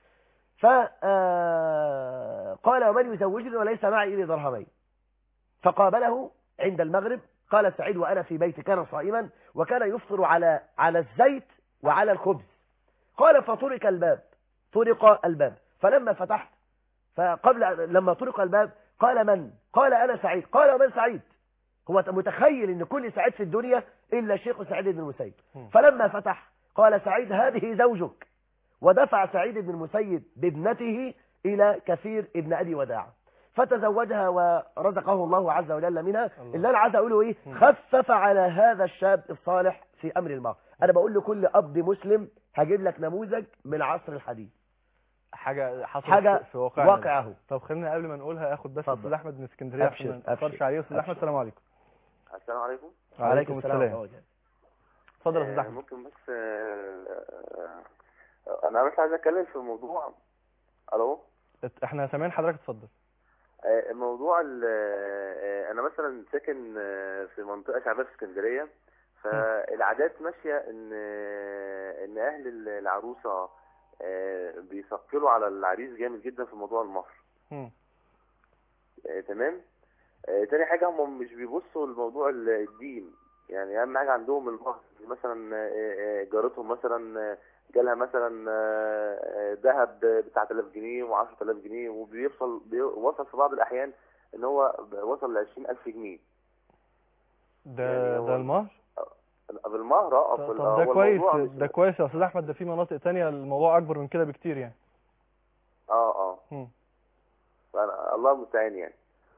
فقال ومن يزوجني وليس معي إلا درهمين فقابله عند المغرب قال سعيد وأنا في بيتي كان صائما وكان يفطر على على الزيت وعلى الخبز قال فطرق الباب طرق الباب فلما فتحت فقبل لما طرق الباب قال من قال أنا سعيد قال ومن سعيد هو متخيل ان كل سعيد في الدنيا إلا شيخ سعيد بن المسيب م. فلما فتح قال سعيد هذه زوجك ودفع سعيد بن المسيب بابنته إلى كثير ابن أبي وداع فتزوجها ورزقه الله عز وجل منها الله. اللي أنا عايز أقوله إيه م. خفف على هذا الشاب الصالح في أمر المرء أنا بقول لكل أب مسلم هجيب لك نموذج من العصر الحديث حاجه حصلت حاجة في- في واقعنا واقعه طب خلينا قبل ما نقولها اخد بس اتفضل. استاذ احمد من اسكندريه أبشر، عشان ما نتاخرش أبشر، عليه استاذ احمد أبشر. السلام عليكم السلام عليكم وعليكم السلام ورحمة الله. اتفضل يا آه، استاذ احمد ممكن بس آه، آه، انا بس عايز اتكلم في موضوع الو ات- احنا سامعين حضرتك اتفضل آه، موضوع ال- آه، انا مثلا ساكن آه، في منطقه شعبيه في اسكندريه فالعادات ماشيه ان آه، ان اهل العروسه آه، بيثقلوا على العريس جامد جدا في موضوع المهر مم. آه، تمام آه، تاني حاجة هم مش بيبصوا لموضوع ال- الدين يعني أهم حاجة عندهم المهر مثلا آه، آه، جارتهم مثلا آه، جالها مثلا آه، آه، ذهب ب 9000 جنيه و10000 جنيه وبيوصل بيوصل في بعض الأحيان إن هو وصل ل 20000 جنيه ده يعني هو- ده المهر بالمهر اه طب في ال- طب ده هو كويس الموضوع مش- ده كويس يا استاذ احمد ده في مناطق تانية الموضوع اكبر من كده بكتير يعني اه اه مم. فأنا الله المستعان يعني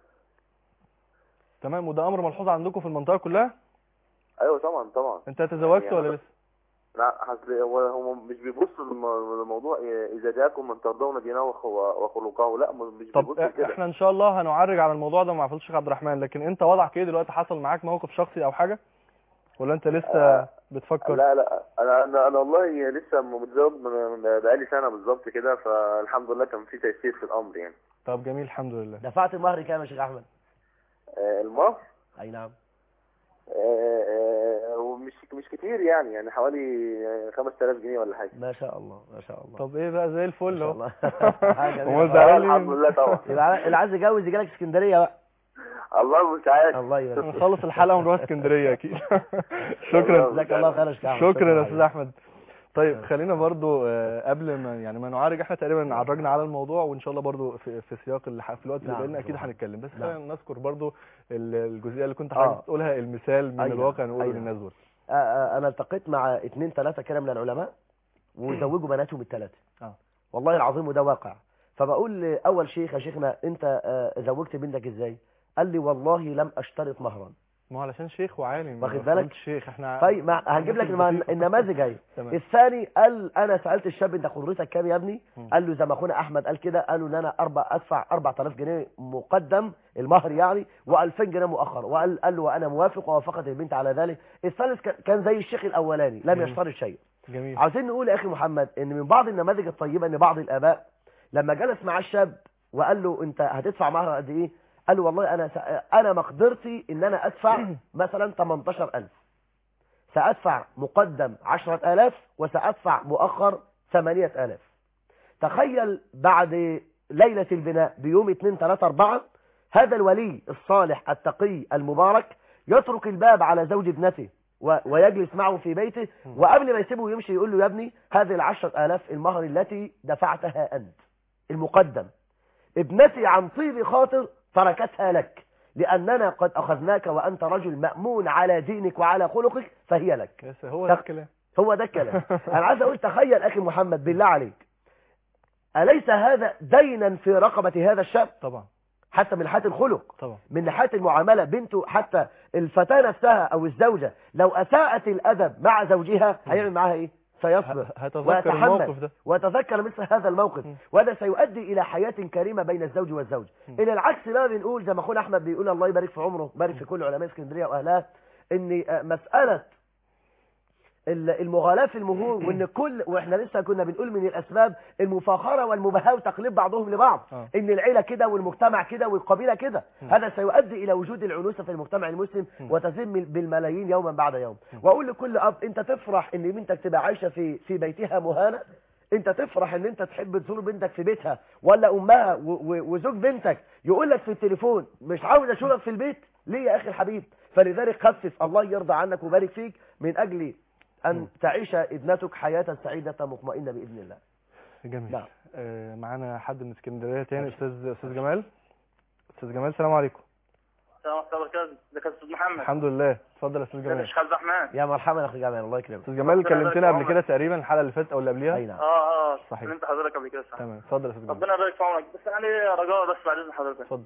تمام وده امر ملحوظ عندكم في المنطقه كلها ايوه طبعا طبعا انت تزوجت يعني ولا أنا- لسه لا اصل هو هم مش بيبصوا للم- للموضوع اذا جاءكم من ترضون دينه وخ- وخلقه لا مش طب بيبصوا كده احنا ان شاء الله هنعرج على الموضوع ده مع فضل الشيخ عبد الرحمن لكن انت وضعك ايه دلوقتي حصل معاك موقف شخصي او حاجه ولا انت لسه آه، بتفكر لا لا انا انا انا والله لسه متزوج من من بقالي سنه بالظبط كده فالحمد لله كان في تيسير في الامر يعني طب جميل الحمد لله دفعت المهر كام يا شيخ أحمد آه، المهر أي نعم آه، آه، ومش مش كتير يعني يعني حوالي آه، 5000 جنيه ولا حاجه ما شاء الله ما شاء الله طب ايه بقى زي ما الفل شاء اهو الله حاجة جميلة. امال آه، زعلان الحمد ليه لله طبعا يبقى اللي عايز يتجوز يجي لك اسكندريه بقى الله المستعان الله يبارك فيك. نخلص الحلقه ونروح اسكندريه اكيد شكرا جزاك الله خير يا شيخ أحمد. شكرا يا استاذ عليك. احمد طيب خلينا برضو آه، قبل ما يعني ما نعالج احنا تقريبا عرجنا على الموضوع وان شاء الله برضو في, في سياق الح- في الوقت اللي نعم، بقينا اكيد طبعا. هنتكلم بس نعم. خلينا نذكر برضو ال- الجزئيه اللي كنت آه. حضرتك تقولها المثال من أيوة، الواقع نقوله أيوة. للناس دول آه، آه، انا التقيت مع اثنين ثلاثه كده من العلماء وزوجوا بناتهم الثلاثه آه. والله العظيم وده واقع فبقول لاول شيخ يا شيخنا انت آه، زوجت بنتك ازاي قال لي والله لم اشترط مهرا ما هو علشان شيخ وعالم واخد ما بالك؟ فهمتش شيخ احنا طيب ما هنجيب لك الناس الم- البسيطة. النماذج اهي تمام الثاني قال انا سالت الشاب انت قدرتك كام يا ابني مم. قال له زي ما اخونا احمد قال كده قالوا ان انا اربع ادفع 4000 جنيه مقدم المهر يعني و2000 جنيه مؤخر وقال قال له وانا موافق ووافقت البنت على ذلك الثالث كان- كان زي الشيخ الاولاني لم جميل. يشترط شيء جميل عاوزين نقول يا اخي محمد ان من بعض النماذج الطيبه ان بعض الاباء لما جلس مع الشاب وقال له انت هتدفع مهر قد ايه قال له والله انا س... انا مقدرتي ان انا ادفع مثلا 18000 سادفع مقدم 10000 وسادفع مؤخر 8000 تخيل بعد ليله البناء بيوم 2 3 4 هذا الولي الصالح التقي المبارك يترك الباب على زوج ابنته و- ويجلس معه في بيته مم. وقبل ما يسيبه ويمشي يقول له يا ابني هذه العشرة آلاف المهر التي دفعتها أنت المقدم ابنتي عن طيب خاطر تركتها لك لأننا قد أخذناك وأنت رجل مأمون على دينك وعلى خلقك فهي لك يس هو ده تخ- الكلام هو ده الكلام انا عايز اقول تخيل اخي محمد بالله عليك اليس هذا دينا في رقبه هذا الشاب طبعا حتى من ناحيه الخلق طبعا من ناحيه المعامله بنته حتى الفتاه نفسها او الزوجه لو اساءت الادب مع زوجها هيعمل معاها ايه سيصبر ه- هتذكر ويتحمل الموقف ده وتذكر مثل هذا الموقف م. وهذا سيؤدي الى حياه كريمه بين الزوج والزوج م. الى العكس بقى بنقول زي ما اخونا احمد بيقول الله يبارك في عمره يبارك في كل علماء اسكندريه واهلها ان آه، مساله ال- المغالاة في المهور وان كل واحنا لسه كنا بنقول من الاسباب المفاخره والمباهاه وتقليد بعضهم لبعض آه. ان العيله كده والمجتمع كده والقبيله كده م. هذا سيؤدي الى وجود العنوسه في المجتمع المسلم م. وتزيد من- بالملايين يوما بعد يوم واقول لكل اب انت تفرح ان بنتك تبقى عايشه في في بيتها مهانه انت تفرح ان انت تحب تزور بنتك في بيتها ولا امها و- و- وزوج بنتك يقول لك في التليفون مش عاوز اشوفك في البيت ليه يا اخي الحبيب فلذلك خفف الله يرضى عنك ويبارك فيك من اجل ان م. تعيش ابنتك حياه سعيده مطمئنه باذن الله جميل نعم. آه معانا حد من اسكندريه تاني استاذ استاذ جمال استاذ جمال السلام عليكم السلام عليكم ورحمة الله وبركاته ازيك يا استاذ محمد الحمد لله اتفضل يا استاذ ازيك يا جمال شيخ عبد الرحمن يا مرحبا يا اخي جمال الله يكرمك استاذ جمال ربنا يبارك كلمتنا في قبل كده تقريبا الحلقه اللي فاتت او اللي قبلها اي نعم اه اه صحيح. كلمت حضرتك قبل كده صح تمام اتفضل يا استاذ جمال ربنا يبارك في عمرك بس انا رجاء بس بعد اذن حضرتك اتفضل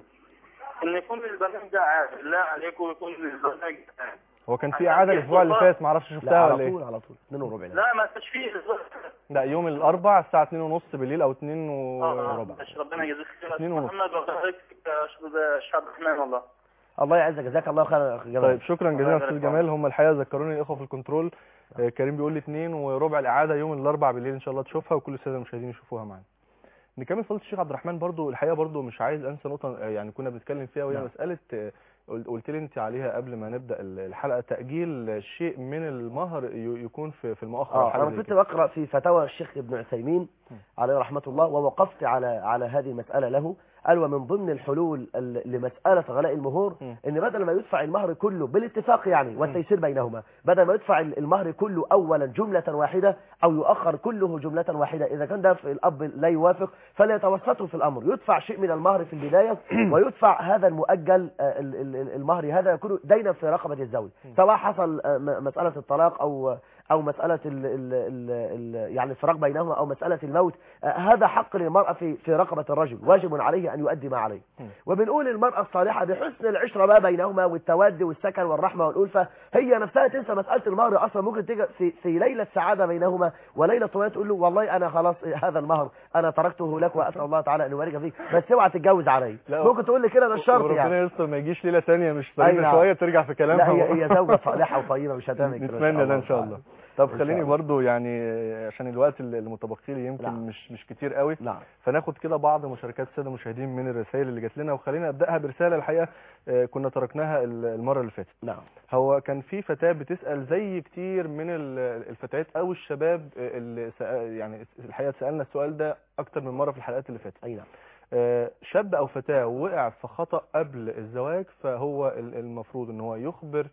ان يكون البرنامج ده عادل بالله عليكم يكون البرنامج ده عادل. هو كان في عشان اعاده في الاسبوع اللي فرصة. فات ما اعرفش لا شفتها على ولا ايه طول على طول 2 وربع لا. لا ما كانش فيه لا يوم الاربع الساعه 2 ونص بالليل او 2 اه وربع اه ربنا يجزيك خير يا اتنين استاذ ونص. محمد وربنا يبارك فيك يا استاذ الشيخ عبد الرحمن والله الله يعزك جزاك الله خيرا يا اخي جمال طيب شكرا الله جزيلا يا يبارك استاذ فيك. جمال هم الحقيقه ذكروني الاخوه في الكنترول آه، كريم بيقول لي 2 وربع الاعاده يوم الاربع بالليل ان شاء الله تشوفها وكل الساده المشاهدين يشوفوها معانا نكمل فضيله الشيخ عبد الرحمن برضو الحقيقه برضو مش عايز انسى نقطه آه، يعني كنا بنتكلم فيها وهي نعم. مساله آه، قلت قلت لي انت عليها قبل ما نبدا ال- الحلقه تاجيل شيء من المهر ي- يكون في في المؤخر أو اه حاجة انا زي كنت كده. بقرا في فتاوى الشيخ ابن عثيمين م. عليه رحمه الله ووقفت على على هذه المساله له قال ومن ضمن الحلول ال- لمساله غلاء المهور م. ان بدل ما يدفع المهر كله بالاتفاق يعني والتيسير بينهما بدل ما يدفع ال- المهر كله اولا جمله واحده او يؤخر كله جمله واحده اذا كان ده في الاب لا يوافق فليتوسطوا في الامر يدفع شيء من المهر في البدايه ويدفع هذا المؤجل آه، ال- ال- ال- المهر هذا يكون دينا في رقبه الزوج سواء حصل آه، م- مساله الطلاق او او مساله ال ال ال ال يعني الفراق بينهما او مساله الموت آه، هذا حق للمراه في في رقبه الرجل واجب عليه ان يؤدي ما عليه م. وبنقول المراه الصالحه بحسن العشره ما بينهما والتواد والسكن والرحمه والالفه هي نفسها تنسى مساله المهر اصلا ممكن تيجي في في ليله سعاده بينهما وليله طويله تقول له والله انا خلاص هذا المهر انا تركته لك واسال الله تعالى ان يبارك فيك بس اوعى تتجوز علي لا، ممكن تقول لي كده ده الشرط وربنا يعني يستر ما يجيش ليله ثانيه مش أي طريقه نعم. شويه ترجع في كلامها لا هي هي زوجه صالحه وطيبه مش هتعمل كده نتمنى ده ان شاء الله طب إن خليني شاء الله. برضو يعني عشان الوقت اللي المتبقي لي يمكن نعم. مش مش كتير قوي نعم فناخد كده بعض مشاركات الساده المشاهدين من الرسائل اللي جات لنا وخلينا ابداها برساله الحقيقه آه، كنا تركناها ال- المره اللي فاتت نعم هو كان في فتاه بتسال زي كتير من ال- الفتيات او الشباب آه، اللي سأ- يعني الحقيقه سالنا السؤال ده اكتر من مره في الحلقات اللي فاتت اي نعم آه، شاب او فتاه وقع في خطا قبل الزواج فهو ال- المفروض ان هو يخبر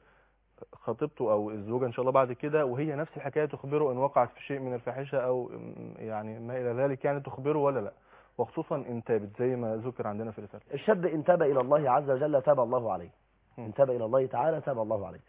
خطيبته او الزوجه ان شاء الله بعد كده وهي نفس الحكايه تخبره ان وقعت في شيء من الفاحشه او م- يعني ما الى ذلك يعني تخبره ولا لا وخصوصا ان تابت زي ما ذكر عندنا في الرساله الشاب ان تاب الى الله عز وجل تاب الله عليه م. ان تاب الى الله تعالى تاب الله عليه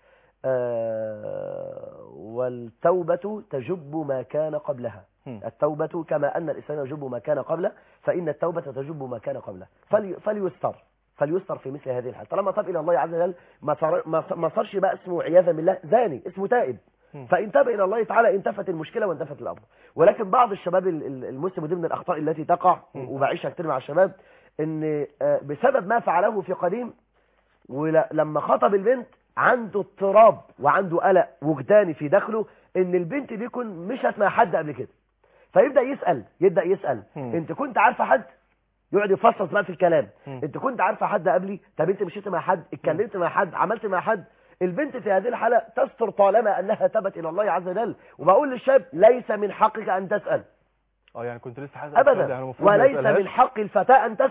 آه والتوبة تجب ما كان قبلها م. التوبة كما أن الإنسان يجب ما كان قبله فإن التوبة تجب ما كان قبله فلي فليستر فليستر في مثل هذه الحالة طالما تاب إلى الله عز وجل ما صار ما ما صارش بقى اسمه عياذا بالله زاني اسمه تائب م. فإن تاب إلى الله تعالى انتفت المشكلة وانتفت الأمر ولكن بعض الشباب ال- ال- المسلم ودي من الأخطاء التي تقع م. وبعيشها كتير مع الشباب إن آه، بسبب ما فعله في قديم ولما خطب البنت عنده اضطراب وعنده قلق وجداني في داخله ان البنت دي يكون مشت مع حد قبل كده فيبدا يسال يبدا يسال مم. انت كنت عارفه حد يقعد يفصص بقى في الكلام مم. انت كنت عارفه حد قبلي طب انت مشيت مع حد اتكلمت مع حد عملت مع حد البنت في هذه الحاله تستر طالما انها تبت الى الله عز وجل وبقول للشاب ليس من حقك ان تسال اه يعني كنت لسه حاسس يعني ابدا المفروض ما وليس يسألهاش. من حق الفتاه ان تسال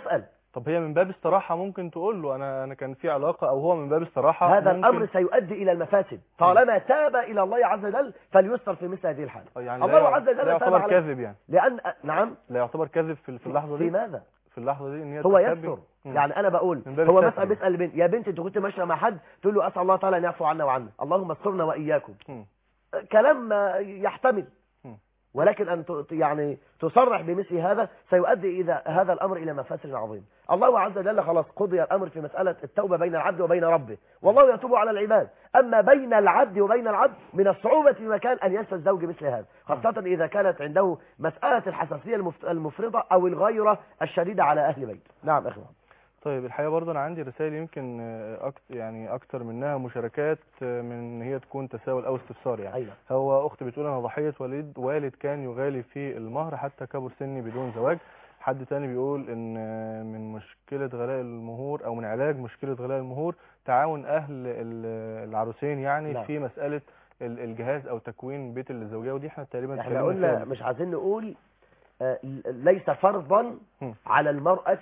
طب هي من باب الصراحه ممكن تقول له انا انا كان في علاقه او هو من باب الصراحه هذا ممكن- الأمر سيؤدي إلى المفاسد طالما تاب إلى الله عز وجل فليستر في مثل هذه الحالة يعني الله لا عز وجل لا تاب يعتبر عليه. كاذب يعني لأن نعم لا يعتبر كاذب في في اللحظه في دي ماذا في اللحظه دي ان هي هو تخبي. يستر مم. يعني انا بقول من باب هو الستر مثلا يعني. بيسال البنت يا بنت انت كنت ماشيه مع حد تقول له اسال الله تعالى ان يعفو عنا وعنا اللهم استرنا واياكم مم. كلام يحتمل مم. ولكن ان ت- يعني تصرح بمثل هذا سيؤدي اذا هذا الامر الى مفاسد عظيم الله عز وجل خلاص قضي الامر في مساله التوبه بين العبد وبين ربه والله يتوب على العباد اما بين العبد وبين العبد من الصعوبه في مكان ان ينسى الزوج مثل هذا خاصه اذا كانت عنده مساله الحساسيه المف- المفرطه او الغيره الشديده على اهل بيت نعم اخوان طيب الحقيقه برضه انا عندي رسائل يمكن آه، أكت يعني اكتر منها مشاركات آه، من ان هي تكون تساؤل او استفسار يعني ايوه هو اختي بتقول انا ضحيه والد والد كان يغالي في المهر حتى كبر سني بدون زواج حد تاني بيقول ان آه، من مشكله غلاء المهور او من علاج مشكله غلاء المهور تعاون اهل ال- العروسين يعني نعم. في مساله ال- الجهاز او تكوين بيت الزوجيه ودي احنا تقريبا احنا اتكلمنا قلنا فيها. مش عايزين نقول آه، ليس فرضا مم. على المرأة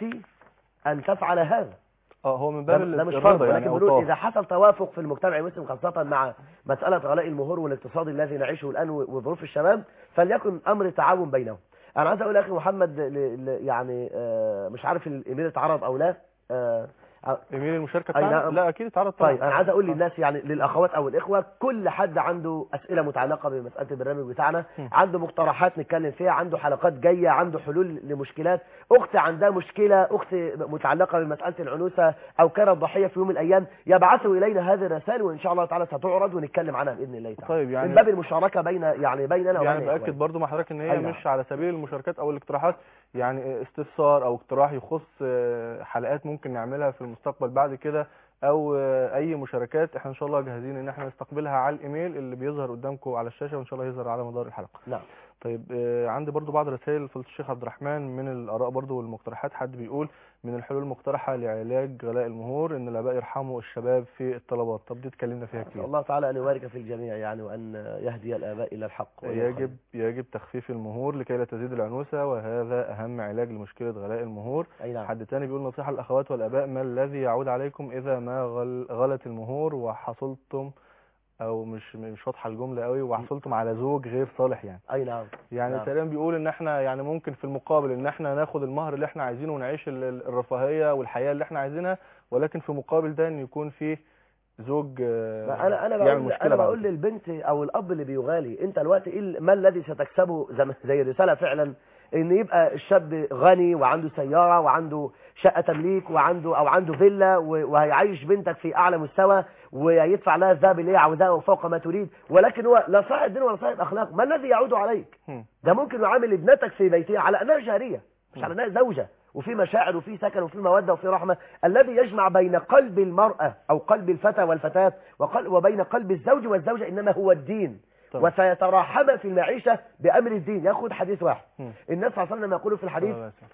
أن تفعل هذا اه هو من ده باب ده مش الرضا فرض يعني ولكن أو بنقول طاق. إذا حصل توافق في المجتمع المسلم خاصة مع مسألة غلاء المهور والاقتصاد الذي نعيشه الآن و- وظروف الشباب فليكن أمر تعاون بينهم أنا عايز أقول يا أخي محمد ل- ل- يعني آه، مش عارف الإيميل اتعرض أو لا آه، آه، ايميل المشاركه أي بتاعنا نعم. لا اكيد اتعرض طبعا طيب انا عايز اقول للناس يعني للاخوات او الاخوه كل حد عنده اسئله متعلقه بمساله البرنامج بتاعنا م. عنده مقترحات نتكلم فيها عنده حلقات جايه عنده حلول لمشكلات اخت عندها مشكله اخت متعلقه بمساله العنوسه او كانت ضحيه في يوم من الايام يبعثوا الينا هذه الرسائل وان شاء الله تعالى ستعرض ونتكلم عنها باذن الله تعالى طيب يعني من باب المشاركه بين يعني بيننا يعني وبين باكد إخواننا. برضو مع حضرتك ان هي أي نعم. مش على سبيل المشاركات او الاقتراحات يعني استفسار او اقتراح يخص آه، حلقات ممكن نعملها في المستقبل بعد كده او آه، اي مشاركات احنا ان شاء الله جاهزين ان احنا نستقبلها على الايميل اللي بيظهر قدامكم على الشاشه وان شاء الله يظهر على مدار الحلقه نعم طيب آه، عندي برضو بعض رسائل فضيله الشيخ عبد الرحمن من الاراء برضو والمقترحات حد بيقول من الحلول المقترحه لعلاج غلاء المهور ان الاباء يرحموا الشباب في الطلبات طب دي اتكلمنا فيها نسال كتير الله تعالى ان يبارك في الجميع يعني وان يهدي الاباء الى الحق وإلى الخير. يجب يجب تخفيف المهور لكي لا تزيد العنوسة وهذا أهم علاج لمشكلة غلاء المهور اي نعم حد تاني بيقول نصيحة للأخوات والآباء ما الذي يعود عليكم إذا ما غل غلت المهور وحصلتم أو مش مش واضحة الجملة قوي وحصلتم على زوج غير صالح يعني اي نعم يعني نعم. تقريبا بيقول ان احنا يعني ممكن في المقابل ان احنا ناخد المهر اللي احنا عايزينه ونعيش ال- ال- الرفاهية والحياة اللي احنا عايزينها ولكن في مقابل ده ان يكون فيه زوج آه، ما انا انا يعمل بقول مشكلة انا بعد بقول كده. للبنت او الاب اللي بيغالي انت الوقت ايه ال- ما الذي ستكسبه زي ما- زي الرساله فعلا ان يبقى الشاب غني وعنده سياره وعنده شقه تمليك وعنده او عنده فيلا و- وهيعيش بنتك في اعلى مستوى ويدفع لها الذهب اللي هي عاوزاه وفوق ما تريد ولكن هو لا صاحب دين ولا صاحب اخلاق ما الذي يعود عليك هم. ده ممكن يعامل ابنتك في بيتها على انها جاريه مش على انها زوجه وفي مشاعر وفي سكن وفي موده وفي رحمه الذي يجمع بين قلب المراه او قلب الفتى والفتاه وقل وبين قلب الزوج والزوجه انما هو الدين طبعا. وسيتراحم في المعيشه بامر الدين ياخذ حديث واحد هم. الناس صلى الله عليه وسلم يقول في الحديث الله يسلمك.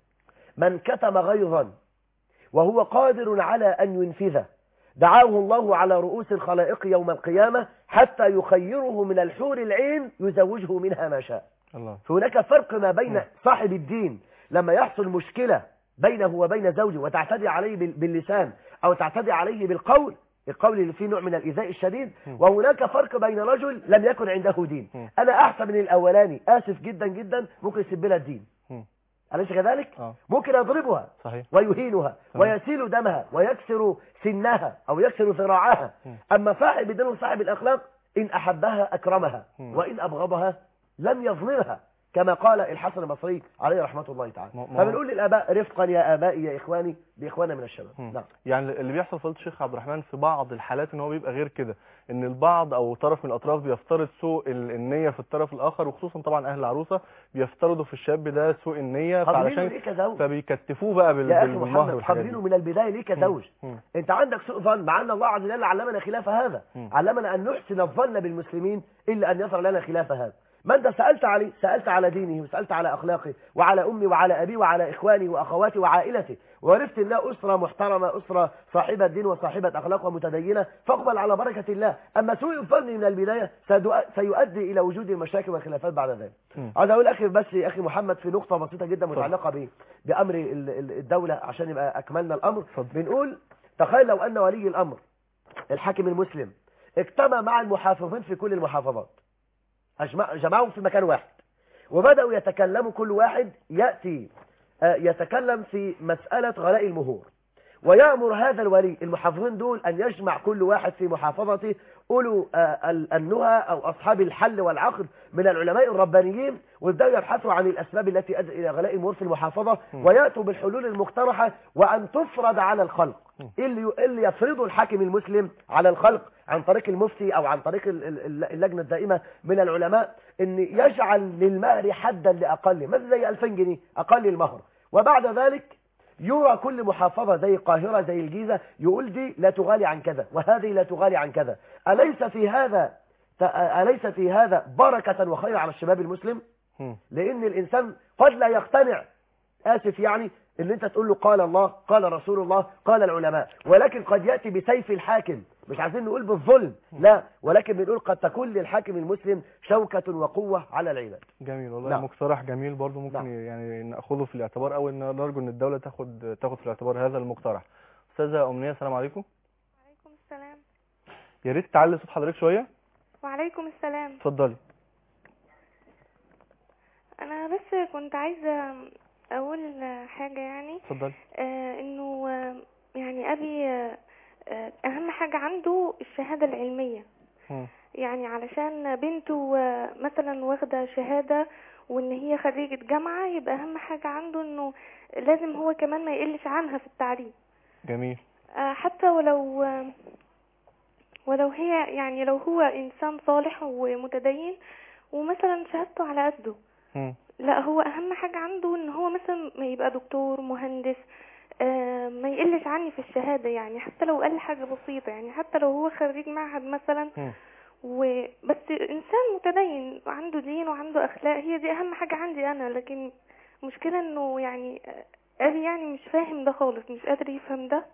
من كتم غيظا وهو قادر على أن ينفذه دعاه الله على رؤوس الخلائق يوم القيامة حتى يخيره من الحور العين يزوجه منها ما شاء الله فهناك فرق ما بين نعم. صاحب الدين لما يحصل مشكلة بينه وبين زوجه وتعتدي عليه بال- باللسان أو تعتدي عليه بالقول القول اللي فيه نوع من الإيذاء الشديد مم. وهناك فرق بين رجل لم يكن عنده دين مم. أنا أحسن من الأولاني آسف جدا جدا ممكن يسب لها الدين هم. أليس كذلك؟ اه ممكن يضربها صحيح ويهينها تمام. ويسيل دمها ويكسر سنها أو يكسر ذراعها مم. أما صاحب الدين وصاحب الأخلاق إن أحبها أكرمها مم. وإن أبغضها لم يظلمها كما قال الحسن البصري عليه رحمة الله تعالى ما- ما- فبنقول للآباء رفقا يا آبائي يا إخواني بإخواننا من الشباب مم. نعم يعني اللي بيحصل فضيله الشيخ عبد الرحمن في بعض الحالات ان هو بيبقى غير كده ان البعض او طرف من الاطراف بيفترض سوء ال- النيه في الطرف الاخر وخصوصا طبعا اهل العروسه بيفترضوا في الشاب ده سوء النيه قابلينه فعلشان ليه كزوج فبيكتفوه بقى بال- يا أخي بالمهر محمد والحاجات دي قابلينه من البداية ليه كزوج مم. انت عندك سوء ظن مع ان الله عز وجل علمنا خلاف هذا مم. علمنا ان نحسن الظن بالمسلمين الا ان يظهر لنا خلاف هذا ما انت سألت عليه سألت على دينه وسألت على أخلاقه وعلى أمي وعلى أبي وعلى إخواني وأخواتي وعائلتي وعرفت أنها أسرة محترمة أسرة صاحبة دين وصاحبة أخلاق ومتدينة فاقبل على بركة الله أما سوء الظن من البداية سيدو- سيؤدي إلى وجود المشاكل والخلافات بعد ذلك مم. عايز أقول أخي بس يا أخي محمد في نقطة بسيطة جدا متعلقة ب- بأمر ال- ال- الدولة عشان يبقى أكملنا الأمر اتفضل. بنقول تخيل لو أن ولي الأمر الحاكم المسلم اجتمع مع المحافظين في كل المحافظات أجمع جمعهم في مكان واحد وبدأوا يتكلموا كل واحد يأتي آه، يتكلم في مسألة غلاء المهور ويأمر هذا الولي المحافظين دول أن يجمع كل واحد في محافظته أولو آه، ال- النهى أو أصحاب الحل والعقد من العلماء الربانيين ويبدأوا يبحثوا عن الأسباب التي أدت إلى غلاء المهور في المحافظة ويأتوا بالحلول المقترحة وأن تفرض على الخلق إيه اللي إيه اللي يفرضه الحاكم المسلم على الخلق عن طريق المفتي أو عن طريق ال- ال- اللجنة الدائمة من العلماء أن يجعل للمهر حدا لأقل مثل زي 2000 جنيه أقل المهر وبعد ذلك يرى كل محافظة زي القاهرة زي الجيزة يقول دي لا تغالي عن كذا وهذه لا تغالي عن كذا أليس في هذا أليس في هذا بركة وخير على الشباب المسلم مم. لأن الإنسان قد لا يقتنع آسف يعني ان انت تقول له قال الله قال رسول الله قال العلماء ولكن قد يأتي بسيف الحاكم مش عايزين نقول بالظلم لا ولكن بنقول قد تكون للحاكم المسلم شوكة وقوة على العباد جميل والله نعم. مقترح جميل برضو ممكن نعم. يعني ناخذه في الاعتبار او ان نرجو ان الدوله تاخد تاخد في الاعتبار هذا المقترح استاذه امنيه السلام عليكم وعليكم السلام يا ريت تعلي صوت حضرتك شويه وعليكم السلام اتفضلي انا بس كنت عايزه اقول حاجه يعني اتفضلي آه انه آه يعني ابي آه آه، اهم حاجه عنده الشهاده العلميه مم. يعني علشان بنته آه، مثلا واخده شهاده وان هي خريجه جامعه يبقى اهم حاجه عنده انه لازم هو كمان ما يقلش عنها في التعليم جميل آه، حتى ولو آه، ولو هي يعني لو هو انسان صالح ومتدين ومثلا شهادته على قده مم. لا هو اهم حاجة عنده ان هو مثلا ما يبقى دكتور مهندس آه، ما يقلش عني في الشهادة يعني حتى لو قال حاجة بسيطة يعني حتى لو هو خريج معهد مثلا مم. وبس انسان متدين عنده دين وعنده اخلاق هي دي اهم حاجة عندي انا لكن المشكلة انه يعني آه، ابي يعني مش فاهم ده خالص مش قادر يفهم ده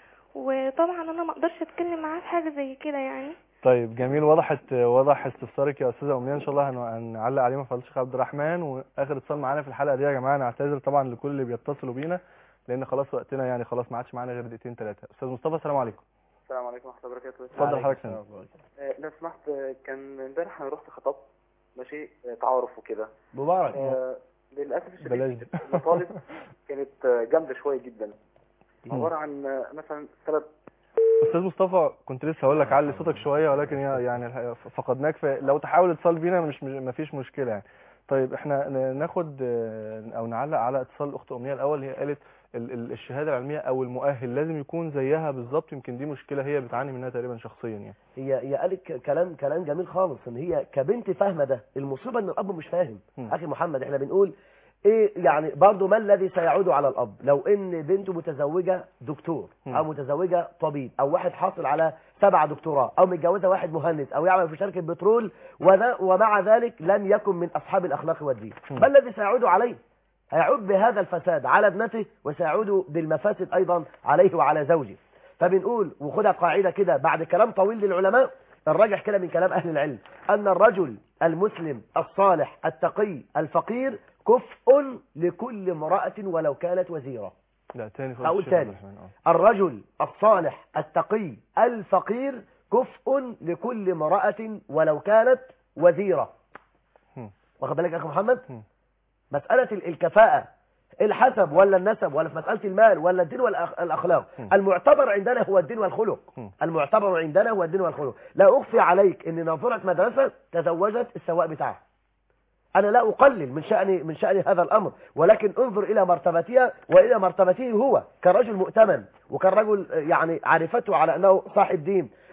وطبعا انا ما اقدرش اتكلم معاه في حاجة زي كده يعني طيب جميل وضحت وضح استفسارك يا استاذه امنيه ان شاء الله هن- هنعلق عليه مع فضيله الشيخ عبد الرحمن واخر اتصال معانا في الحلقه دي يا جماعه نعتذر طبعا لكل اللي بيتصلوا بينا لان خلاص وقتنا يعني خلاص ما عادش معانا غير دقيقتين ثلاثه استاذ مصطفى السلام عليكم السلام عليكم ورحمه الله وبركاته اتفضل حضرتك سامع. آه، لو سمحت آه، كان امبارح انا رحت خطبت ماشي آه، تعارف وكده مبارك آه، للاسف بلاش الشديد دي. المطالب كانت آه، جامده شويه جدا عباره عن آه، مثلا ثلاث استاذ مصطفى كنت لسه هقول لك علي صوتك شويه ولكن يا- يعني الحقيقة فقدناك فلو تحاول اتصال بينا مش ما فيش مشكله يعني طيب احنا ن- ناخد آه، او نعلق على اتصال الاخت امنيه الاول هي قالت ال- ال- الشهاده العلميه او المؤهل لازم يكون زيها بالظبط يمكن دي مشكله هي بتعاني منها تقريبا شخصيا يعني هي هي قالت ك- كلام كلام جميل خالص ان هي كبنت فاهمه ده المصيبه ان الاب مش فاهم مم. اخي محمد احنا بنقول ايه يعني برضو ما الذي سيعود على الاب لو ان بنته متزوجه دكتور مم. او متزوجه طبيب او واحد حاصل على سبعة دكتوراه او متجوزه واحد مهندس او يعمل في شركه بترول وذا ومع ذلك لم يكن من اصحاب الاخلاق والدين مم. ما الذي سيعود عليه هيعود بهذا الفساد على ابنته وسيعود بالمفاسد ايضا عليه وعلى زوجه فبنقول وخدها قاعده كده بعد كلام طويل للعلماء الراجح كده من كلام اهل العلم ان الرجل المسلم الصالح التقي الفقير كفء لكل امراه ولو كانت وزيره لا تاني خالص أقول الشيخ عبد تاني. الرحمن، آه. الرجل الصالح التقي الفقير كفء لكل امراه ولو كانت وزيره هم. واخد بالك يا اخي محمد هم. مساله ال- الكفاءه الحسب ولا النسب ولا في مساله المال ولا الدين والاخلاق هم. المعتبر عندنا هو الدين والخلق هم. المعتبر عندنا هو الدين والخلق لا اخفي عليك ان ناظره مدرسه تزوجت السواق بتاعها انا لا اقلل من شان من شان هذا الامر ولكن انظر الى مرتبتها والى مرتبته هو كرجل مؤتمن وكان رجل يعني عرفته على انه صاحب دين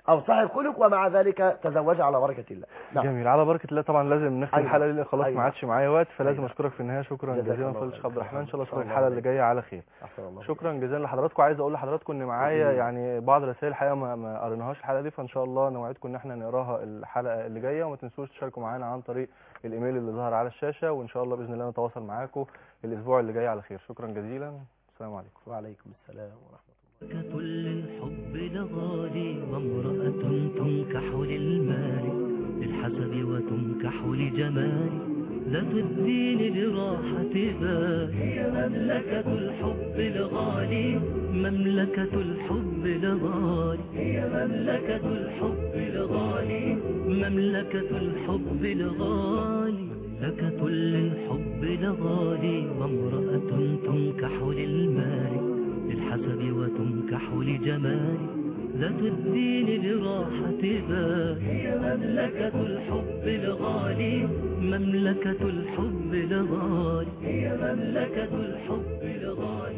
او صاحب خلق ومع ذلك تزوج على بركه الله نعم جميل على بركه الله طبعا لازم نختم أيوة. الحلقه دي لأن خلاص أيوة. ما عادش معايا وقت فلازم أيوة. اشكرك في النهايه شكرا جزاك جزيلا الله فضل خير. الشيخ عبد الرحمن ان شاء الله إن شاء اشوفك الله الحلقه اللي خير. جايه على خير أحسن الله شكرا جزيلا لحضراتكم عايز اقول لحضراتكم ان معايا مم. يعني بعض الرسائل الحقيقه ما, ما قريناهاش الحلقه دي فان شاء الله نوعدكم ان احنا نقراها الحلقه اللي جايه وما تنسوش تشاركوا معانا عن طريق الايميل اللي ظهر على الشاشه وان شاء الله باذن الله نتواصل معاكم الاسبوع اللي جاي على خير شكرا جزيلا السلام عليكم وعليكم السلام ورحمه الله ملكة للحب لغالي وامرأة تنكح للمال للحسب وتنكح لجمال ذات الدين لراحة بال هي مملكة الحب الغالي مملكة الحب الغالي هي مملكة الحب الغالي مملكة الحب الغالي مملكة للحب لغالي وامرأة تنكح للمال للحسب وتنكح لجمال ذات الدين لراحة بال هي مملكة الحب الغالي مملكة الحب الغالي هي مملكة الحب الغالي